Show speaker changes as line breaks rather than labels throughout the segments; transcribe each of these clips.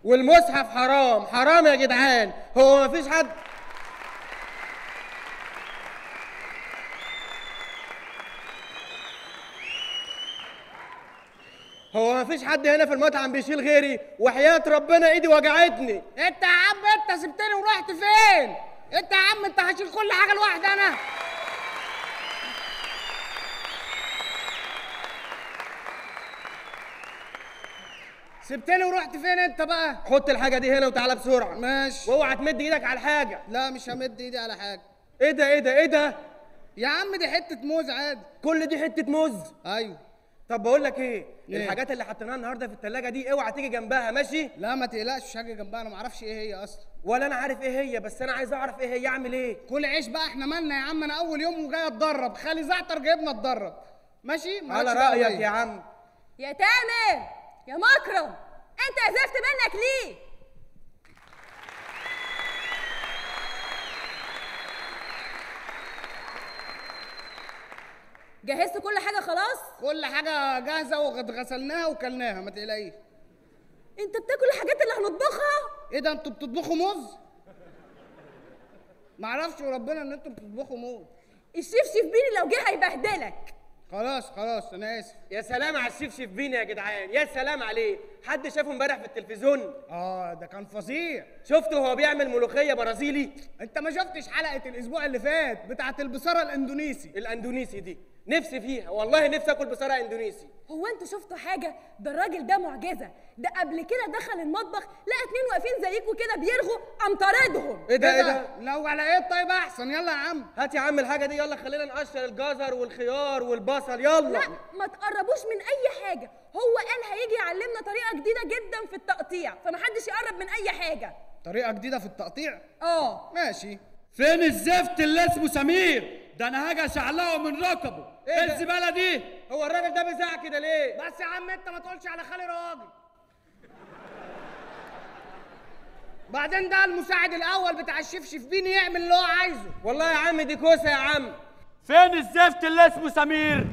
والمصحف حرام حرام يا جدعان هو مفيش حد هو مفيش حد هنا في المطعم بيشيل غيري وحياة ربنا ايدي وجعتني
انت يا عم انت سبتني ورحت فين انت يا عم انت هشيل كل حاجه لوحدي انا سبتني ورحت فين انت بقى
حط الحاجة دي هنا وتعالى بسرعة
ماشي
واوعى تمد ايدك على الحاجة
لا مش همد ايدي على حاجه
ايه ده ايه ده ايه ده
يا عم دي حته موز عادي
كل دي حتة موز
ايوه
طب بقول لك ايه
إيه؟
الحاجات اللي حطيناها النهارده في التلاجة دي اوعى تيجي جنبها ماشي
لا ما تقلقش مش هاجي جنبها انا ما اعرفش ايه هي اصلا
ولا انا عارف ايه هي بس انا عايز اعرف ايه هي اعمل ايه
كل عيش بقى احنا مالنا يا عم انا اول يوم وجاي اتدرب خالي زعتر جايبنا اتدرب ماشي
على
مالكش دعوة
رايك
بيا.
يا عم
يا تامر يا مكرم انت عزفت منك ليه جهزت كل حاجه خلاص
كل حاجه جاهزه وغسلناها وكلناها ما تقلقيش
انت بتاكل الحاجات اللي هنطبخها
ايه ده انتوا بتطبخوا موز معرفش وربنا ان انتوا بتطبخوا موز
الشيف شيفبيني لو جه هيبهدلك
خلاص خلاص انا اسف
يا سلام على الشيف شيف بينا يا جدعان يا سلام عليه حد شافه امبارح في التلفزيون
اه ده كان فظيع
شفته وهو بيعمل ملوخيه برازيلي
انت ما شفتش حلقه الاسبوع اللي فات بتاعه البصاره الاندونيسي
الاندونيسي دي نفسي فيها والله نفسي اكل بصاره اندونيسي
هو انتوا شفتوا حاجه ده الراجل ده معجزه ده قبل كده دخل المطبخ لقى اتنين واقفين زيكوا كده بيرغوا قام طاردهم
ايه ده ايه ده
لو على ايه طيب احسن يلا يا عم
هات يا عم الحاجه دي يلا خلينا نقشر الجزر والخيار والبصل يلا
لا ما تقربوش من اي حاجه هو قال هيجي يعلمنا طريقه جديده جدا في التقطيع فمحدش يقرب من اي حاجه
طريقه جديده في التقطيع
اه
ماشي
فين الزفت اللي اسمه سمير ده انا هاجي اشعلقه من ركبه
إيه
ايه
ده؟
الزباله دي
هو الراجل ده بيزعق كده ليه
بس يا عم انت ما تقولش على خالي راجل بعدين ده المساعد الاول بتاع الشيف شيفبيني يعمل اللي هو عايزه
والله يا عم دي كوسه يا عم
فين الزفت اللي اسمه سمير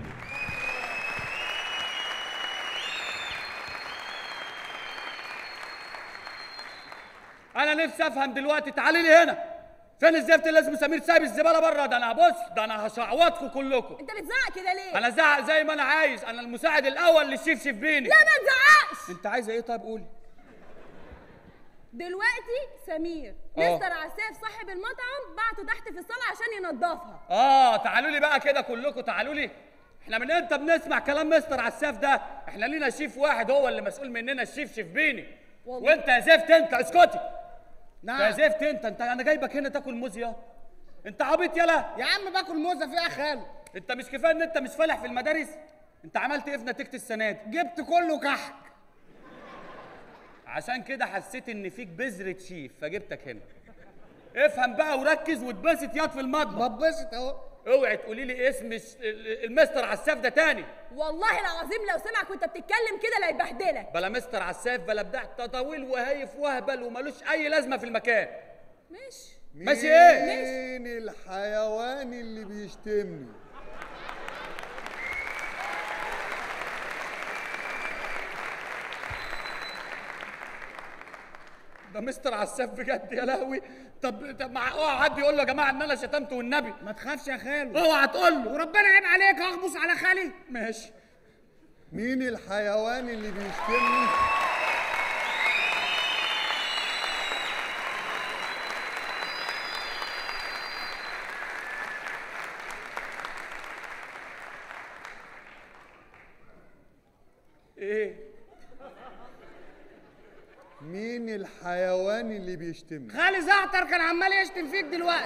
انا نفسي افهم دلوقتي تعالي لي هنا فين الزفت اللي اسمه سمير سايب الزباله بره ده انا هبص ده انا هشعوطكم كلكم
انت بتزعق كده ليه
انا زعق زي ما انا عايز انا المساعد الاول للشيف شيفبيني
لا ما تزعقش
انت عايزه ايه طيب قولي
دلوقتي سمير
آه.
مستر عساف صاحب المطعم بعته تحت في الصاله عشان ينضفها
اه تعالوا لي بقى كده كلكم تعالوا لي احنا من امتى بنسمع كلام مستر عساف ده احنا لينا شيف واحد هو اللي مسؤول مننا الشيف شيفبيني
والله.
وانت يا زفت انت اسكتي
نعم
يا زفت انت انت انا جايبك هنا تاكل موز يا انت عبيط يلا
يا عم باكل موزه فيها خال
انت مش كفايه ان انت مش فالح في المدارس انت عملت ايه في نتيجه السنه دي
جبت كله كحك
عشان كده حسيت ان فيك بذره شيف فجبتك هنا افهم بقى وركز واتبسط ياض في المطبخ
ببسط اهو
اوعي تقولي لي اسم الش- ال- المستر عساف ده تاني
والله العظيم لو سمعك وانت بتتكلم كده لا يبهدلك
بلا مستر عساف بلا بتاع تطاويل وهايف وهبل وملوش اي لازمه في المكان
ماشي
ماشي ايه
مين الحيوان اللي بيشتمني
ده مستر عساف بجد يا لهوي طب طب مع اوعى حد يقول له يا جماعه ان انا شتمته والنبي
ما تخافش يا خالو
اوعى تقول له
وربنا عيب عليك اخبص على خالي
ماشي
مين الحيوان اللي بيشتمني
ايه
مين الحيوان اللي بيشتمني
خالي زعتر كان عمال يشتم فيك دلوقتي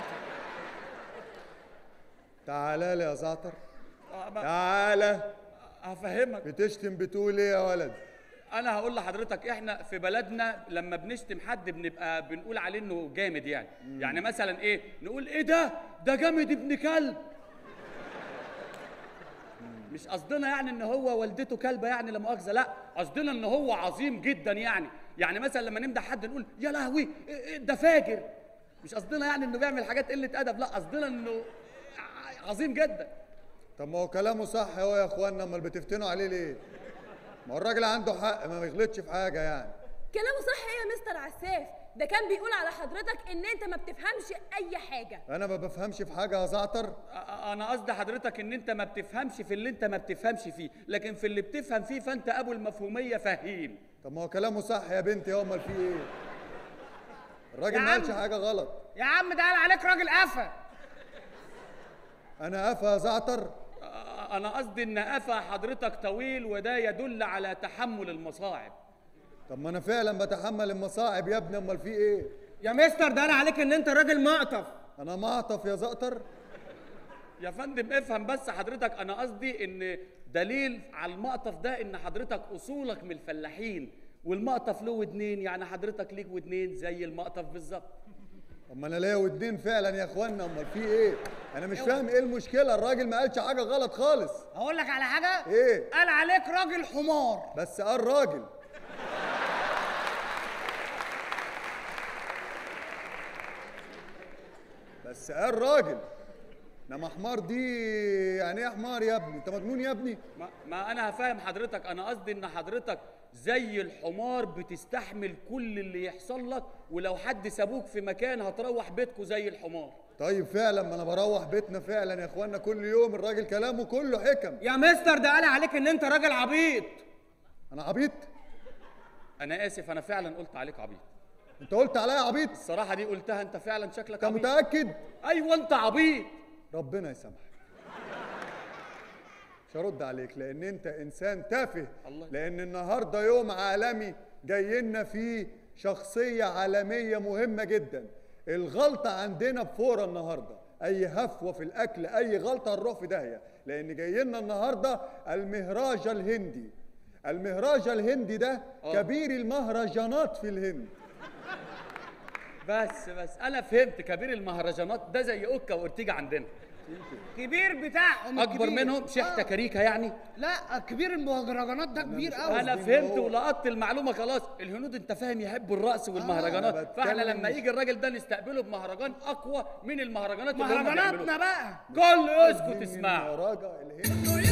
تعالى لي يا زعتر
آه، ما-
تعالى
هفهمك
بتشتم بتقول ايه يا ولد
انا هقول لحضرتك احنا في بلدنا لما بنشتم حد بنبقى بنقول عليه انه جامد يعني يعني مثلا ايه نقول ايه ده ده جامد ابن كلب مش قصدنا يعني ان هو والدته كلبه يعني لا مؤاخذه لا قصدنا ان هو عظيم جدا يعني يعني مثلا لما نمدح حد نقول يا لهوي إيه- إيه ده فاجر مش قصدنا يعني انه بيعمل حاجات قله ادب لا قصدنا انه ع- عظيم جدا
طب ما هو كلامه صح اهو يا اخوانا امال بتفتنوا عليه ليه ما هو الراجل عنده حق ما بيغلطش في حاجه يعني
كلامه صح ايه يا مستر عساف ده كان بيقول على حضرتك ان انت ما بتفهمش اي حاجه
انا ما بفهمش في حاجه يا زعتر
أ- انا قصدي حضرتك ان انت ما بتفهمش في اللي انت ما بتفهمش فيه لكن في اللي بتفهم فيه فانت ابو المفهوميه فهيم
طب ما هو كلامه صح يا بنتي هو امال في ايه الراجل
يا
ما قالش
عم.
حاجه غلط
يا عم ده قال عليك راجل قفا
انا قفا يا زعتر
أ- انا قصدي ان قفا حضرتك طويل وده يدل على تحمل المصاعب
طب ما انا فعلا بتحمل المصاعب يا ابني امال في ايه
يا مستر ده قال عليك ان انت راجل مقطف
انا معطف يا زعتر
يا فندم افهم بس حضرتك انا قصدي ان دليل على المقطف ده ان حضرتك اصولك من الفلاحين والمقطف له ودنين يعني حضرتك ليك ودنين زي المقطف بالظبط
طب ما انا ليا ودين فعلا يا اخوانا امال في ايه انا مش فاهم ايه المشكله الراجل ما قالش حاجه غلط خالص
اقول لك على حاجه
ايه
قال عليك راجل حمار
بس قال راجل بس قال راجل انما حمار دي يعني ايه حمار يا ابني انت مجنون يا ابني
ما, ما انا هفهم حضرتك انا قصدي ان حضرتك زي الحمار بتستحمل كل اللي يحصل لك ولو حد سابوك في مكان هتروح بيتكو زي الحمار
طيب فعلا ما انا بروح بيتنا فعلا يا اخوانا كل يوم الراجل كلامه كله حكم
يا مستر ده قال عليك ان انت راجل عبيط
انا عبيط
انا اسف انا فعلا قلت عليك عبيط
انت قلت عليا عبيط
الصراحه دي قلتها انت فعلا شكلك
انت
عبيط
متاكد
ايوه انت عبيط
ربنا يسامحك مش هرد عليك لان انت انسان تافه
الله.
لان النهارده يوم عالمي جاي لنا فيه شخصيه عالميه مهمه جدا الغلطه عندنا بفوره النهارده اي هفوه في الاكل اي غلطه هنروح في داهيه لان جاي لنا النهارده المهراج الهندي المهراج الهندي ده
آه.
كبير المهرجانات في الهند
بس بس انا فهمت كبير المهرجانات ده زي اوكا واورتيجا عندنا
كبير بتاعهم
اكبر
الكبير.
منهم شحته
آه.
كريكه يعني
لا كبير المهرجانات ده كبير قوي
انا
قصدي إن
فهمت
هو-
ولقطت المعلومه خلاص الهنود انت فاهم يحبوا الرقص والمهرجانات
أنا
فاحنا
بتكلم
لما
مش-
يجي الراجل ده نستقبله بمهرجان اقوى من المهرجانات اللي هم
مهرجاناتنا
بيعملوها
بقى
كله يسكت
من
اسمع
المهرجة الهندي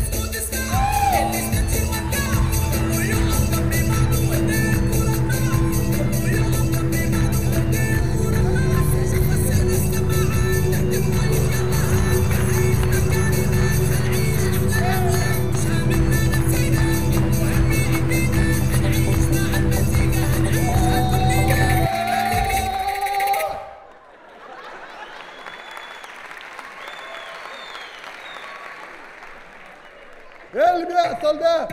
ايه اللي بيحصل ده؟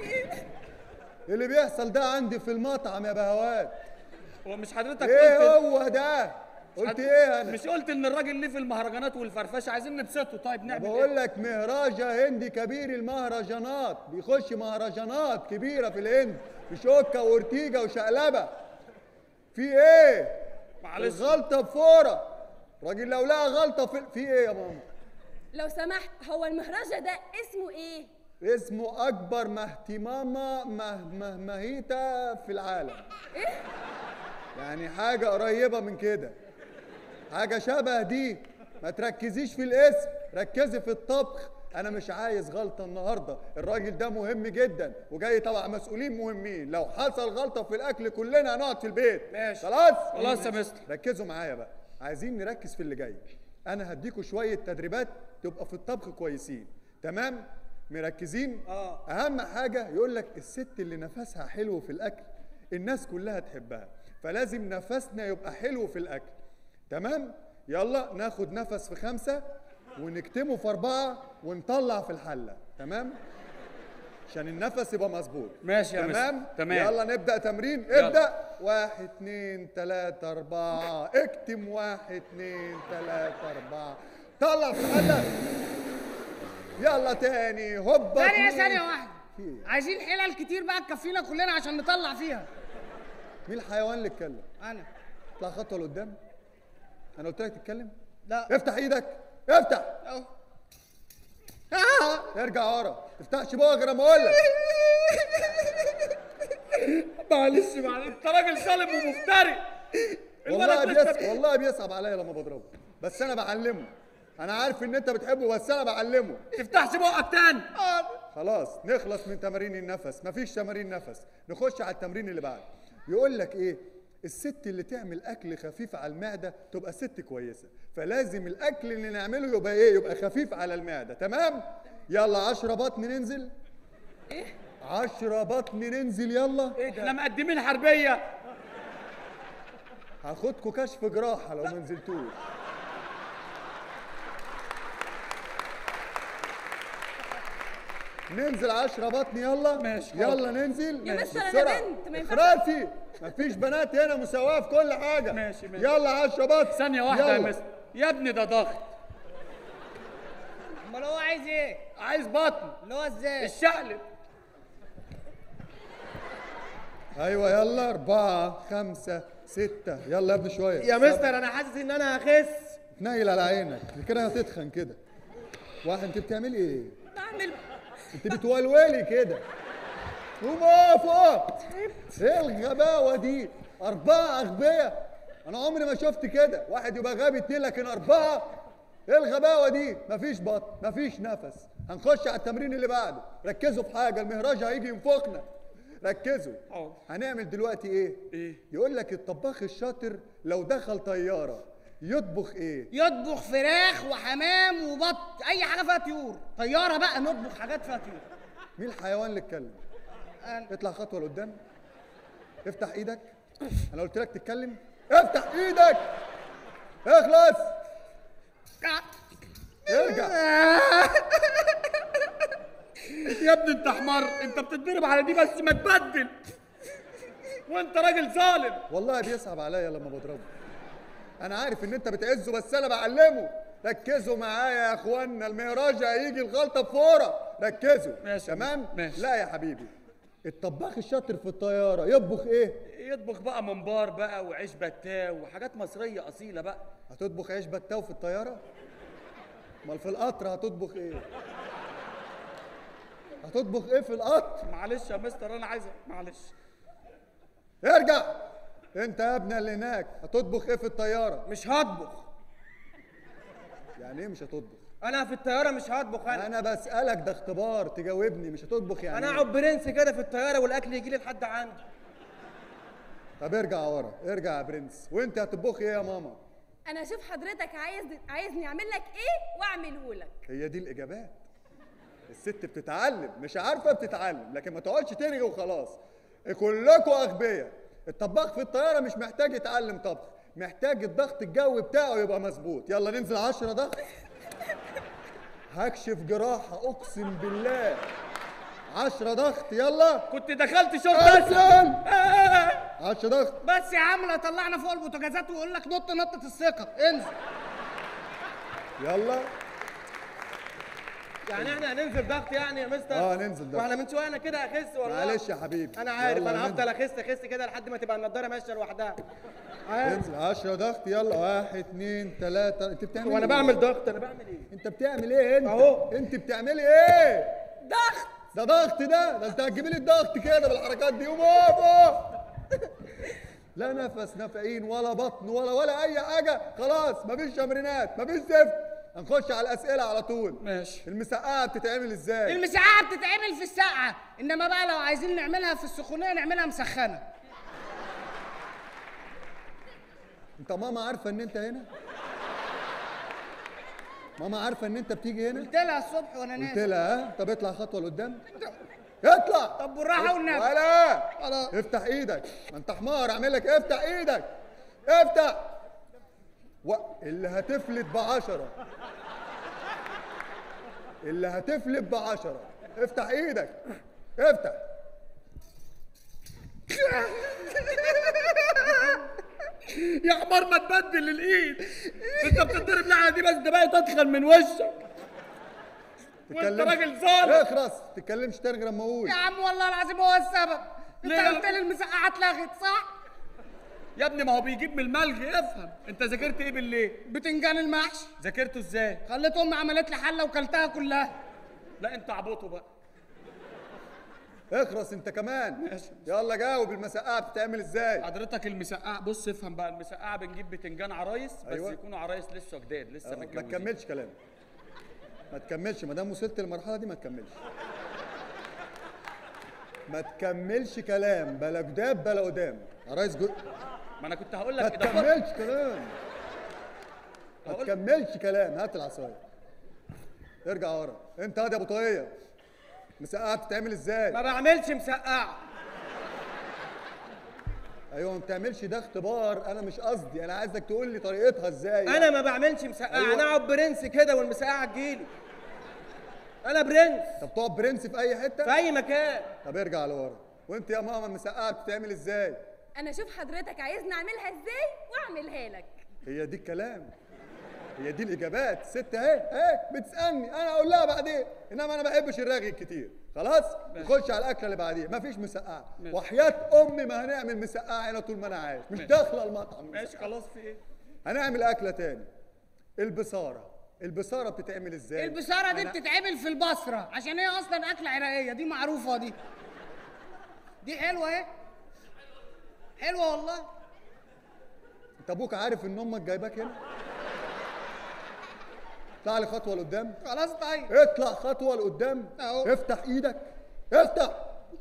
اللي بيحصل ده عندي في المطعم يا بهوات
هو مش حضرتك
ايه
قلت
هو ده؟ قلت ايه انا؟
مش قلت ان الراجل ليه في المهرجانات والفرفشه عايزين نبسطه طيب نعمل
بقول
ايه
لك مهراجة هندي كبير المهرجانات بيخش مهرجانات كبيرة في الهند مش اوكا وارتيجا وشقلبة في ايه؟
معلش
الغلطة بفورة راجل لو لقى غلطة في في ايه يا ماما؟
لو سمحت هو المهرجة ده اسمه ايه
اسمه أكبر مهتمامة مه مه مهيتة في العالم
ايه
يعني حاجة قريبة من كده حاجة شبه دي ما تركزيش في الاسم ركزي في الطبخ أنا مش عايز غلطة النهاردة الراجل ده مهم جدا وجاي طبعا مسؤولين مهمين لو حصل غلطة في الأكل كلنا هنقعد في البيت
ماشي.
خلاص
خلاص يا مستر
ركزوا معايا بقى عايزين نركز في اللي جاي أنا هديكوا شوية تدريبات تبقى في الطبخ كويسين تمام مركزين
آه.
اهم حاجه يقول لك الست اللي نفسها حلو في الاكل الناس كلها تحبها فلازم نفسنا يبقى حلو في الاكل تمام يلا ناخد نفس في خمسة ونكتمه في أربعة ونطلع في الحلة تمام عشان النفس يبقى مظبوط
ماشي يا
تمام
مستر. تمام.
يلا نبدأ تمرين
يلا.
ابدأ واحد اتنين تلاتة أربعة اكتم واحد اتنين تلاتة أربعة طلع في الحلة يلا تاني هوبا
ثانية
اتنين.
ثانية واحدة
في إيه؟
عايزين حلل كتير بقى تكفينا كلنا عشان نطلع فيها
مين الحيوان اللي اتكلم؟
انا
اطلع خطوة لقدام أنا قلت لك تتكلم؟
لا
افتح إيدك افتح
اهو آه.
ارجع ورا تفتحش بقى غير ما أقول لك
معلش معلش انت راجل ظالم ومفتري
والله
الولد لسه
بيص... والله بيصعب عليا لما بضربه بس أنا بعلمه أنا عارف إن أنت بتحبه بس أنا بعلمه
تفتحش بقك تاني
خلاص نخلص من تمارين النفس مفيش تمارين نفس نخش على التمرين اللي بعد يقول لك ايه الست اللي تعمل اكل خفيف على المعده تبقى ست كويسه فلازم الاكل اللي نعمله يبقى ايه يبقى خفيف على المعده تمام يلا عشرة بطن ننزل
ايه
عشرة بطن ننزل يلا
احنا مقدمين حربيه
هاخدكوا كشف جراحه لو ما نزلتوش ننزل عشرة بطن يلا
ماشي،
يلا ننزل
يا مستر أنا
بسرعة.
بنت، ما ينفعش.
اخرسي مفيش بنات هنا مساواة في كل حاجة
ماشي، ماشي.
يلا عشرة بطن
ثانيه واحده يا
يلا.
مستر يا ابني ده ضغط
امال هو عايز ايه
عايز بطن
اللي هو ازاي
الشقلب
ايوه يلا أربعة خمسة ستة يلا يا ابني شوية
يا مستر انا حاسس ان انا هخس
تنيل على عينك كده هتتخن كده واحد انت بتعملي ايه؟
بعمل
انت بتولولي كده قوم اقف اقف ايه الغباوه دي اربعه اغبياء انا عمري ما شفت كده واحد يبقى غبي اتنين لكن اربعه ايه الغباوه دي مفيش بطن مفيش نفس هنخش على التمرين اللي بعده ركزوا في حاجه المهراج هيجي ينفخنا ركزوا
حاضر.
هنعمل دلوقتي ايه
ايه
يقول لك الطباخ الشاطر لو دخل طياره يطبخ ايه
يطبخ فراخ وحمام وبط اي حاجه فيها طيور طياره بقى نطبخ حاجات فيها طيور
مين الحيوان اللي اتكلم
أنا.
اطلع خطوه لقدام افتح ايدك انا قلت لك تتكلم افتح ايدك اخلص ارجع
يا ابني انت حمار انت بتتضرب على دي بس ما تبدل وانت راجل ظالم
والله بيصعب عليا لما بضربه انا عارف ان انت بتعزه بس انا بعلمه ركزوا معايا يا اخوانا المهراج هيجي الغلطه بفوره ركزوا
ماشي.
تمام
ماشي.
لا يا حبيبي الطباخ الشاطر في الطياره يطبخ ايه
يطبخ بقى ممبار بقى وعيش بتاو وحاجات مصريه اصيله بقى
هتطبخ عيش بتاو في الطياره امال في القطر هتطبخ ايه هتطبخ ايه في القطر
معلش يا مستر انا عايز معلش
ارجع انت يا ابني اللي هناك هتطبخ ايه في الطياره
مش هطبخ
يعني ايه مش هتطبخ
انا في الطياره مش هطبخ انا
انا بسالك ده اختبار تجاوبني مش هتطبخ يعني
انا
إيه؟
اقعد برنس كده في الطياره والاكل يجي لي لحد عندي
طب ارجع ورا ارجع يا برنس وانت هتطبخي ايه يا ماما
انا اشوف حضرتك عايز عايزني اعمل لك ايه واعمله لك
هي دي الاجابات الست بتتعلم مش عارفه بتتعلم لكن ما تقعدش ترغي وخلاص كلكم اغبياء الطباخ في الطياره مش محتاج يتعلم طبخ محتاج الضغط الجوي بتاعه يبقى مظبوط يلا ننزل عشرة ضغط هكشف جراحه اقسم بالله عشرة ضغط يلا
كنت دخلت شرطه أسد.
انزل عشرة ضغط
بس يا عم لا طلعنا فوق البوتاجازات ويقول لك نط نطه الثقه انزل
يلا
يعني احنا هننزل ضغط يعني يا مستر
اه ننزل ضغط.
واحنا من شويه انا كده اخس والله
معلش يا حبيبي
انا عارف
يلا
انا
ننزل.
هفضل اخس اخس كده لحد ما تبقى النضاره ماشيه لوحدها عارف
انزل 10 ضغط يلا واحد اتنين تلاتة انت بتعمل
وانا
ايه؟
بعمل ضغط انا بعمل ايه
انت بتعمل ايه انت؟
اهو.
انت بتعملي ايه؟
ضغط
ده ضغط ده ده انت هتجيبي لي الضغط كده بالحركات دي قوم اقف اقف. لا نفس نافعين ولا بطن ولا ولا اي حاجه خلاص مفيش تمرينات مفيش زفت هنخش على الاسئله على طول
ماشي
المسقعه بتتعمل ازاي؟
المسقعه بتتعمل في السقعه انما بقى لو عايزين نعملها في السخونيه نعملها مسخنه
انت ماما عارفه ان انت هنا؟ ماما عارفه ان انت بتيجي هنا؟
قلت لها الصبح وانا
قلت
نازل
لها ها طب اطلع خطوه لقدام اطلع
طب بالراحه والنبي
ولا
خلاص.
افتح ايدك ما انت حمار اعمل لك افتح ايدك افتح و... اللي هتفلت بعشرة اللي هتفلت بعشرة افتح ايدك افتح
يا حمار ما تبدل الايد انت بتضرب لعنه دي بس ده بقى تدخل من وشك وانت
تتكلمش-
راجل ظالم
اخرس تتكلمش تاني غير لما اقول
يا عم والله العظيم هو السبب انت
ليه؟
قلت لي المسقعه اتلغت صح
يا ابني ما هو بيجيب من الملغي افهم انت ذاكرت ايه بالليل
بتنجان المحشي
ذاكرته ازاي
خليت امي عملت لي حله وكلتها كلها
لا انت عبطه بقى
اخرس انت كمان يلا جاوب المسقعه بتتعمل ازاي
حضرتك المسقعه بص افهم بقى المسقعه بنجيب بتنجان عرايس بس
أيوة.
يكونوا عرايس لسه جداد لسه
اه، ما
متجوزين
تكملش كلام ما تكملش ما دام وصلت للمرحله دي ما تكملش ما تكملش كلام بلا جداب بلا قدام يا ريس جو...
ما انا كنت هقول
ما
لك اضافات
تكملش كلام ما
هقول-
تكملش كلام هات العصايه ارجع ورا انت هادي يا ابو طاقيه مسقعه بتتعمل ازاي
ما بعملش مسقعه
ايوه ما بتعملش ده اختبار انا مش قصدي انا عايزك تقول لي طريقتها ازاي
انا ما بعملش مسقعه
أيوة.
انا اقعد برنس كده والمسقعه تجيلي انا برنس
طب تقعد برنس في اي حته
في اي مكان
طب ارجع لورا وانت يا ماما المسقعه بتتعمل ازاي
انا اشوف حضرتك عايزني اعملها ازاي واعملها لك
هي دي الكلام هي دي الاجابات ست اهي اهي بتسالني انا اقول لها بعدين انما انا ما بحبش الرغي الكتير خلاص نخش على الاكله اللي بعديها مفيش مسقعه وحياه امي ما هنعمل مسقعه هنا طول ما انا عايش مش داخله المطعم
ماشي خلاص في ايه
هنعمل اكله تاني البصاره البصاره بتتعمل ازاي
البشاره دي
أنا-
بتتعمل في البصره عشان هي اصلا اكله عراقيه دي معروفه دي دي حلوه اهي حلوه والله
انت ابوك عارف ان امك جايباك هنا اطلع لي خطوه لقدام
خلاص طيب
اطلع خطوه لقدام
أهو.
افتح ايدك افتح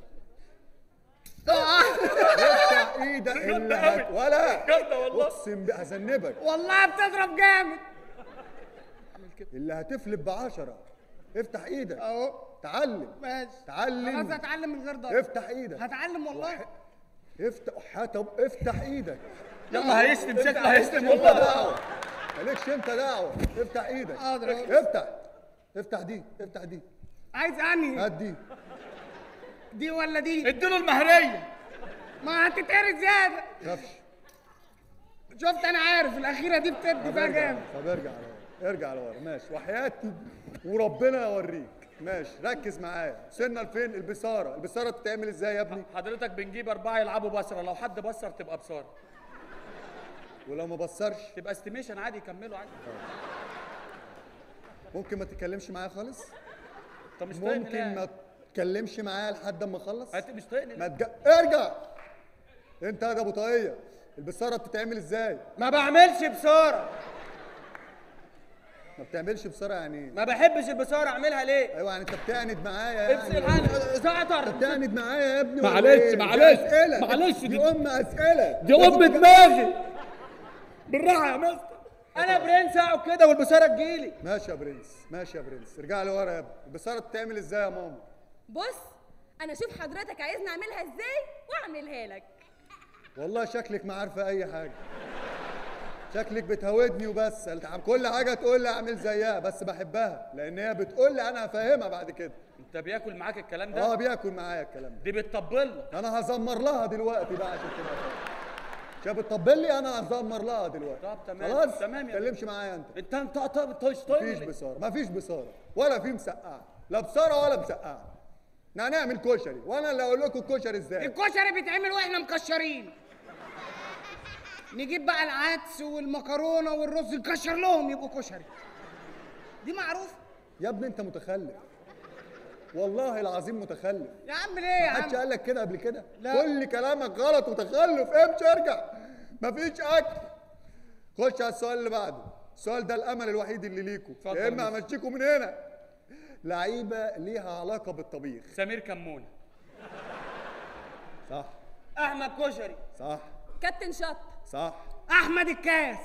افتح ايدك اللي هت... ولا
جامدة والله.
اقسم بقى هذنبك
والله بتضرب جامد
اللي هتفلب بعشرة افتح ايدك
اهو
تعلم
ماشي
تعلم.
خلاص هتعلم من غير ضرب
افتح ايدك
هتعلم والله
افتح حتى افتح ايدك
يلا هيشتم شكله هيشتم
انت
والله
دعوه مالكش انت دعوه افتح ايدك
حاضر أهو.
افتح افتح دي افتح دي
عايز انهي
هات دي
دي ولا دي
اديله المهريه
ما هتتقري زياده
خافش
شفت انا عارف الاخيره دي بتدي
طب
فيها
ارجع
جامد
طب ارجع لورا ارجع لورا ماشي وحياتي وربنا يوريك ماشي ركز معايا وصلنا لفين البصاره البصاره بتتعمل ازاي يا ابني
حضرتك بنجيب اربعه يلعبوا بصره لو حد بصر تبقى بصاره
ولو ما بصرش
تبقى استيميشن عادي يكملوا عادي
ممكن ما تتكلمش معايا خالص
طب مش طايقني
ممكن
ليه؟
ما تتكلمش معايا لحد اما اخلص
انت مش طايقني
ما
ليه؟
تج... ارجع انت يا ابو طاقيه البصاره بتتعمل ازاي
ما بعملش بصاره
ما بتعملش بصاره يعني ايه
ما بحبش البصاره اعملها ليه
ايوه يعني انت بتعند معايا
ابس
يعني
الحال زعتر
بتعند معايا يا ابني ولا
معلش،
إيه؟ دي
معلش،
أسئلة.
معلش،
دي
دي-
ام اسئله
دي ام دماغي بالراحه يا مستر
انا برنس اقعد كده والبصاره تجيلي
ماشي يا برنس ماشي يا برنس ارجع لي ورا يا ابني البصاره بتتعمل ازاي يا ماما
بص انا اشوف حضرتك عايزني اعملها ازاي واعملها لك
والله شكلك ما عارفه اي حاجه شكلك بتهودني وبس انت عم كل حاجه تقول لي اعمل زيها بس بحبها لان هي بتقول لي انا هفهمها بعد كده
انت بياكل معاك الكلام ده
اه بياكل معايا الكلام ده
دي بتطبل لك
انا هزمر لها دلوقتي بقى عشان كده شايف بتطبل لي انا هزمر لها دلوقتي
طب تمام،
خلاص
تمام يا
ما تتكلمش معايا انت
انت انت طب انت مش طايقني
مفيش
ليه؟
بصاره مفيش بصاره ولا في مسقعه لا بصاره ولا مسقعه احنا هنعمل كشري وانا اللي اقول لكم الكشري ازاي
الكشري بيتعمل واحنا مكشرين نجيب بقى العدس والمكرونه والرز نكشر لهم يبقوا كشري دي معروف
يا ابني انت متخلف والله العظيم متخلف
يا عم ليه يا
محدش
عم
قال لك كده قبل كده
لا.
كل كلامك غلط وتخلف امشي ارجع مفيش اكل خش على السؤال اللي بعده السؤال ده الامل الوحيد اللي ليكوا
اتفضل
يا
يا
اما
مستر.
همشيكم من هنا لعيبه ليها علاقه بالطبيخ
سمير كمونه
صح
احمد كشري
صح
كابتن شط
صح
احمد الكاس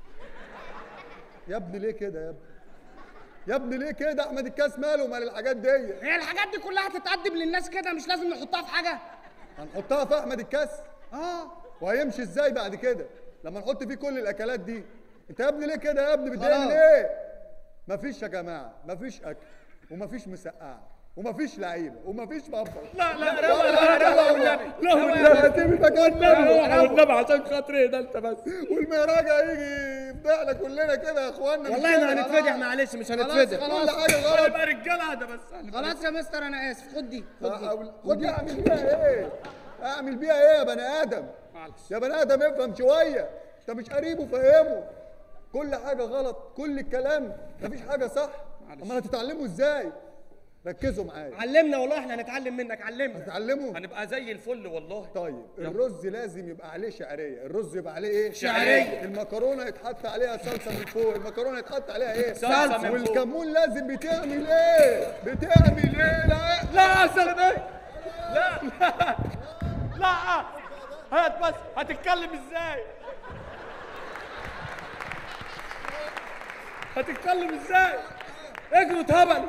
يا ابني ليه كده يا ابني يا ابني ليه كده احمد الكاس ماله مال الحاجات دي
هي الحاجات دي كلها تتقدم للناس كده مش لازم نحطها في حاجه
هنحطها في احمد الكاس
اه
وهيمشي ازاي بعد كده لما نحط فيه كل الاكلات دي انت يا ابني ليه كده يا ابني بتعمل
خلاص.
ايه مفيش يا جماعه مفيش اكل ومفيش مسقعه ومفيش لعيبه ومفيش مطبخ
لا لا
لا لا لا والنبي
لا
لا سيب المكان ده
والنبي عشان خاطري ده انت بس
والمهراج هيجي يفضحنا كلنا كده يا اخوانا مش
والله
كده.
ما هنتفضح معلش مش
خلاص
هنتفضح
خلاص
كل حاجه غلط
يبقى رجاله ده بس
خلاص يا مستر انا اسف خد دي خد دي
أحاول- خد اعمل بيها ايه اعمل بيها ايه يا بني ادم
معلش
يا بني ادم افهم شويه انت مش قريب وفهمه كل حاجه غلط كل الكلام مفيش حاجه صح
معلش.
امال هتتعلموا ازاي ركزوا معايا
علمنا والله احنا هنتعلم منك علمنا
هتتعلموا
هنبقى زي الفل والله
طيب الرز لازم يبقى عليه شعريه الرز يبقى عليه ايه
شعرية.
المكرونه يتحط عليها صلصه من فوق المكرونه يتحط عليها ايه
صلصة من فوق.
والكمون لازم بتعمل ايه بتعمل ايه لا
لا يا سلام ايه لا لا لا هات بس هتتكلم ازاي هتتكلم ازاي اجروا اتهبل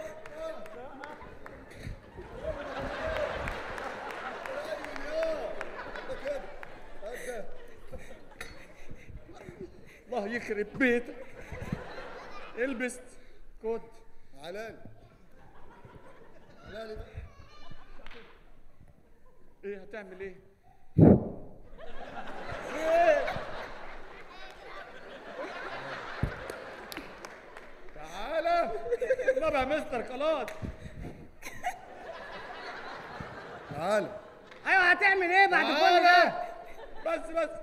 الله يخرب بيتك البس كوت
علالي علالي بقى.
ايه هتعمل ايه تعالى النبي يا مستر خلاص
تعالى
ايوه هتعمل ايه بعد كل
تعالى
ده
بس بس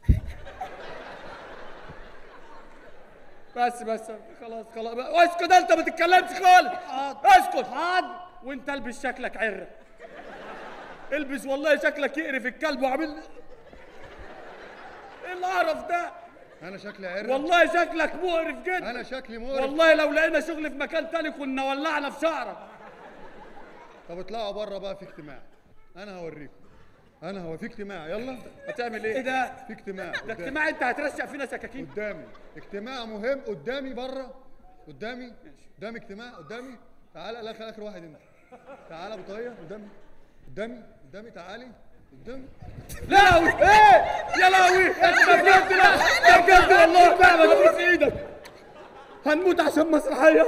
بس بس خلاص خلاص اسكت انت ما تتكلمش خالص اسكت
حاضر
وانت البس شكلك عره البس والله شكلك يقرف الكلب وعامل ايه القرف ده
انا شكلي عرة
والله شكلك مقرف جدا
انا شكلي مقرف
والله لو لقينا شغل في مكان تاني كنا ولعنا في شعرك
طب اطلعوا بره بقى في اجتماع انا هوريكم انا هو في اجتماع يلا
هتعمل ايه؟ ايه ده؟
في اجتماع
ده
قدامي.
اجتماع انت هترشق فينا سكاكين
قدامي اجتماع مهم قدامي بره قدامي قدامي اجتماع قدامي تعالى لا خلي اخر واحد انت تعالى ابو طاقيه قدامي قدامي قدامي تعالي قدامي
لا ايه يا لهوي ده بجد لا ده بجد والله فعلا ابوس ايدك هنموت عشان مسرحيه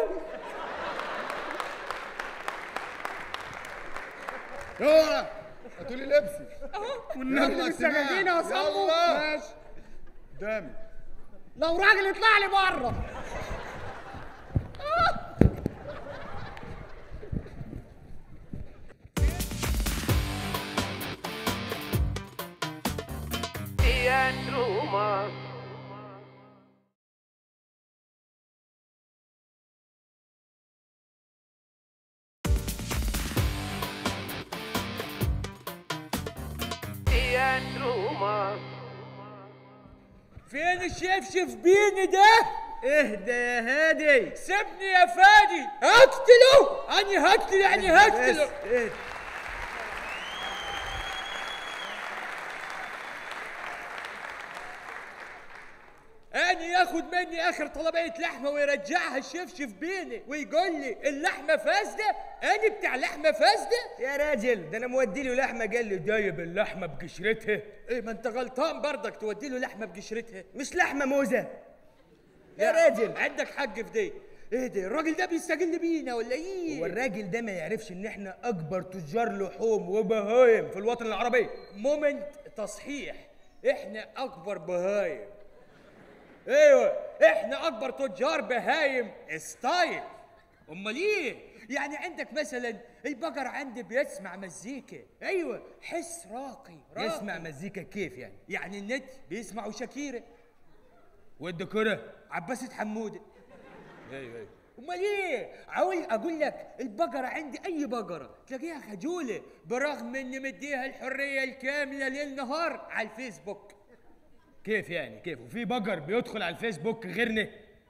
اوعى هاتوا لي لبسي
والنبي
يلا
السكاكين
اجتماع
يا صمو
يلا
ماشي
قدامي
لو راجل يطلع لي بره
فين الشفشف بيني ده؟
اهدى يا هادي
سيبني يا فادي اقتله اني هقتل يعني
بس
هقتله
اهدى.
اني ياخد مني اخر طلبية لحمة ويرجعها الشفشف بيني ويقول لي اللحمة فاسدة اني بتاع لحمة فاسدة
يا راجل ده انا مودي له لحمه قال لي
جايب اللحمة بقشرتها ايه ما انت غلطان برضك تودي له لحمة بقشرتها
مش لحمه موزه يا راجل
عندك حق في دي ايه ده الراجل ده بيستغل بينا ولا ايه
هو الراجل ده ما يعرفش ان احنا اكبر تجار لحوم وبهايم في الوطن العربي
مومنت تصحيح احنا اكبر بهايم ايوه احنا اكبر تجار بهايم ستايل امال ايه يعني عندك مثلا البقر عندي بيسمع مزيكا ايوه حس راقي, راقي.
يسمع مزيكا كيف يعني
يعني النت بيسمعوا شاكيرة
والدكوره
عباسة حمودة ايوه ايوه امال ايه عاوز اقول لك البقرة عندي اي بقرة تلاقيها خجولة برغم اني مديها الحرية الكاملة ليل نهار على الفيسبوك
كيف يعني كيف وفي بقر بيدخل على الفيسبوك غيرنا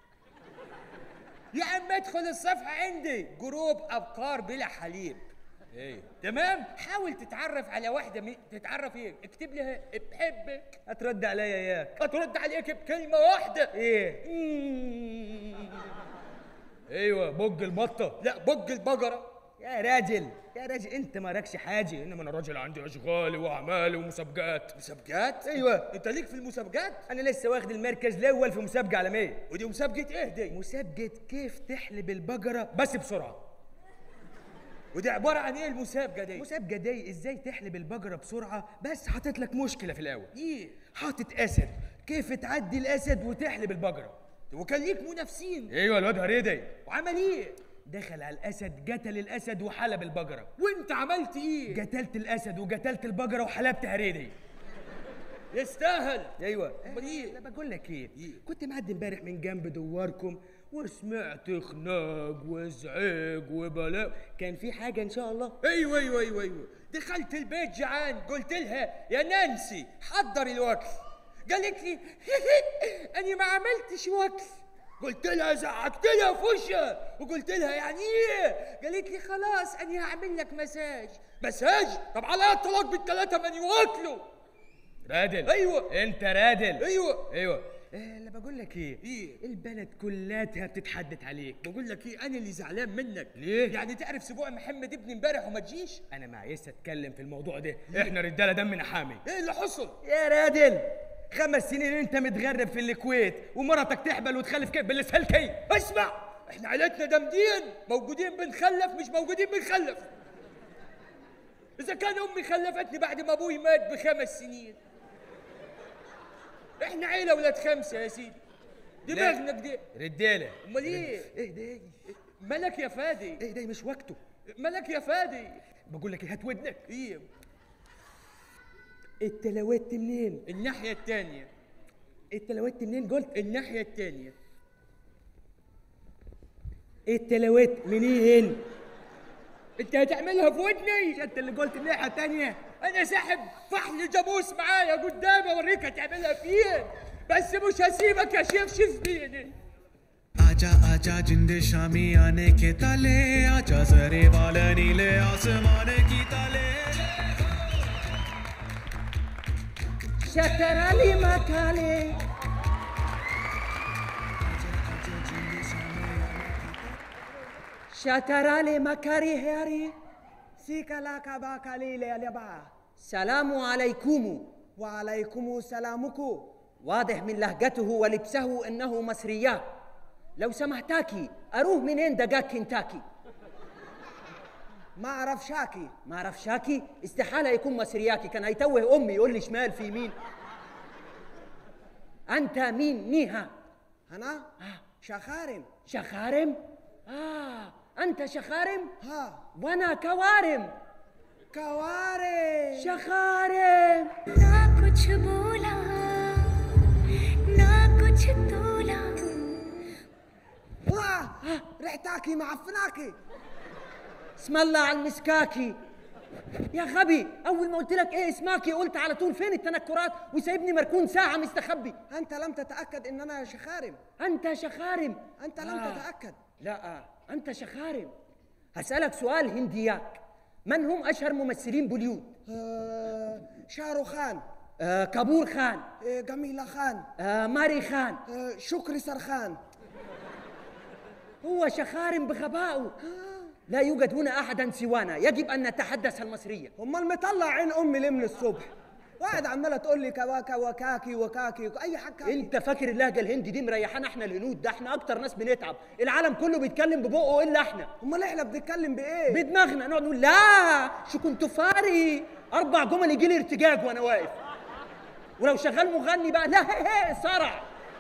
يا عم ادخل الصفحة عندي جروب افكار بلا حليب ايه تمام حاول تتعرف على واحدة مي... تتعرف ايه اكتب لها بحبك
هترد عليا اياك
هترد عليك بكلمة واحدة
ايه
مم.
ايوه بج البطه
لا بج البقرة
يا راجل يا راجل انت مالكش حاجه انما انا راجل عندي اشغالي واعمالي ومسابقات
مسابقات
ايوه
انت ليك في المسابقات
انا لسه واخد المركز الاول في مسابقه عالميه
ودي مسابقة ايه دي
مسابقه كيف تحلب البقره بس بسرعه
ودي عبارة عن ايه المسابقة دي
المسابقه دي ازاي تحلب البقره بسرعه بس حاطط لك مشكله في الاول
ايه
حاطط اسد كيف تعدي الاسد وتحلب البقره
وكان ليك منافسين
ايوه الواد هريدي
وعمل ايه
دخل على الاسد قتل الاسد وحلب البقره
وانت عملت ايه
قتلت الاسد وقتلت البقره وحلبت هريدي
يستاهل
ايوه
امال ايه
لا بقول لك ايه كنت معدي امبارح من جنب دواركم وسمعت خناق وزعيق وبلاء كان في حاجه ان شاء الله
ايوه ايوه ايوه ايوه دخلت البيت جعان قلت لها يا نانسي حضري الوكل قالت لي اني ما عملتش وكل قلت لها زعقت لها في وشها وقلت لها يعني ايه قالت لي خلاص انا هعمل لك مساج مساج طب على الطلاق بالثلاثه من يواكلوا
رادل
أيوة.
انت رادل
ايوه
ايوه إيه اللي بقول لك ايه
إيه؟
البلد كلاتها بتتحدث عليك
بقول لك ايه انا اللي زعلان منك
ليه؟
يعني تعرف سبوع محمد ابني امبارح وما تجيش
انا ما عايز اتكلم في الموضوع ده احنا رجاله دمنا حامي
ايه اللي حصل
يا رادل خمس سنين انت متغرب في الكويت ومرتك تحبل وتخلف كيف بالسلكي
اسمع احنا عيلتنا جامدين موجودين بنخلف مش موجودين بنخلف اذا كان امي خلفتني بعد ما ابوي مات بخمس سنين احنا عيله ولاد خمسه يا سيدي دماغنا كده
رجاله
امال ايه
ايه ده
ملك يا فادي
ايه ده مش وقته
ملك يا فادي
بقول لك إيه، هات ودنك
ايه
انت لويت منين
الناحيه الثانيه
انت لويت منين قلت
الناحيه الثانيه
انت لويت منين
انت هتعملها في ودني
انت اللي قلت الناحيه الثانيه
انا ساحب فحل جاموس معايا قدامي اوريك هتعملها فين بس مش هسيبك يا شيف شيف بيني
आजा आजा जिंद शामी आने के ताले आजा जरे वाल नीले आसमान की ताले
شتر لي مكالي شتر لي مكاري هيري سيكا لك باكالي ليبا سلام عليكم وعليكم سلامكم واضح من لهجته ولبسه انه مصريات لو سمحتاكي اروح منين دقاق كنتاكي ما اعرف شاكي ما اعرف شاكي استحاله يكون مصرياكي كان هيتوه امي يقول لي شمال في يمين انت مين نيها انا شخارم شخارم اه انت شخارم ها وانا كوارم كوارم شخارم
ना कुछ बोला ना कुछ तोला
واه ريحتاكي معفناكي اسم الله على المسكاكي يا غبي اول ما قلت لك ايه اسماكي قلت على طول فين التنكرات وسايبني مركون ساعه مستخبي انت لم تتاكد ان انا شخارم انت شخارم انت لم آه. تتاكد لا انت شخارم هسالك سؤال هندياك من هم اشهر ممثلين بوليود آه شاروخان آه كابور خان آه جميلة خان آه ماري خان آه شكري سرخان هو شخارم بغبائه لا يوجد هنا احدا سوانا يجب ان نتحدث المصريه امال مطلع عين امي ليه من الصبح واحد عماله تقول لي كواكا وكاكي وكاكي اي حاجه انت فاكر اللهجه الهندي دي مريحانا احنا الهنود ده احنا اكتر ناس بنتعب العالم كله بيتكلم ببقه الا احنا امال احنا بنتكلم بايه بدماغنا نقعد نقول لا شو كنت فاري اربع جمل يجي لي ارتجاج وانا واقف ولو شغال مغني بقى لا هي هي صرع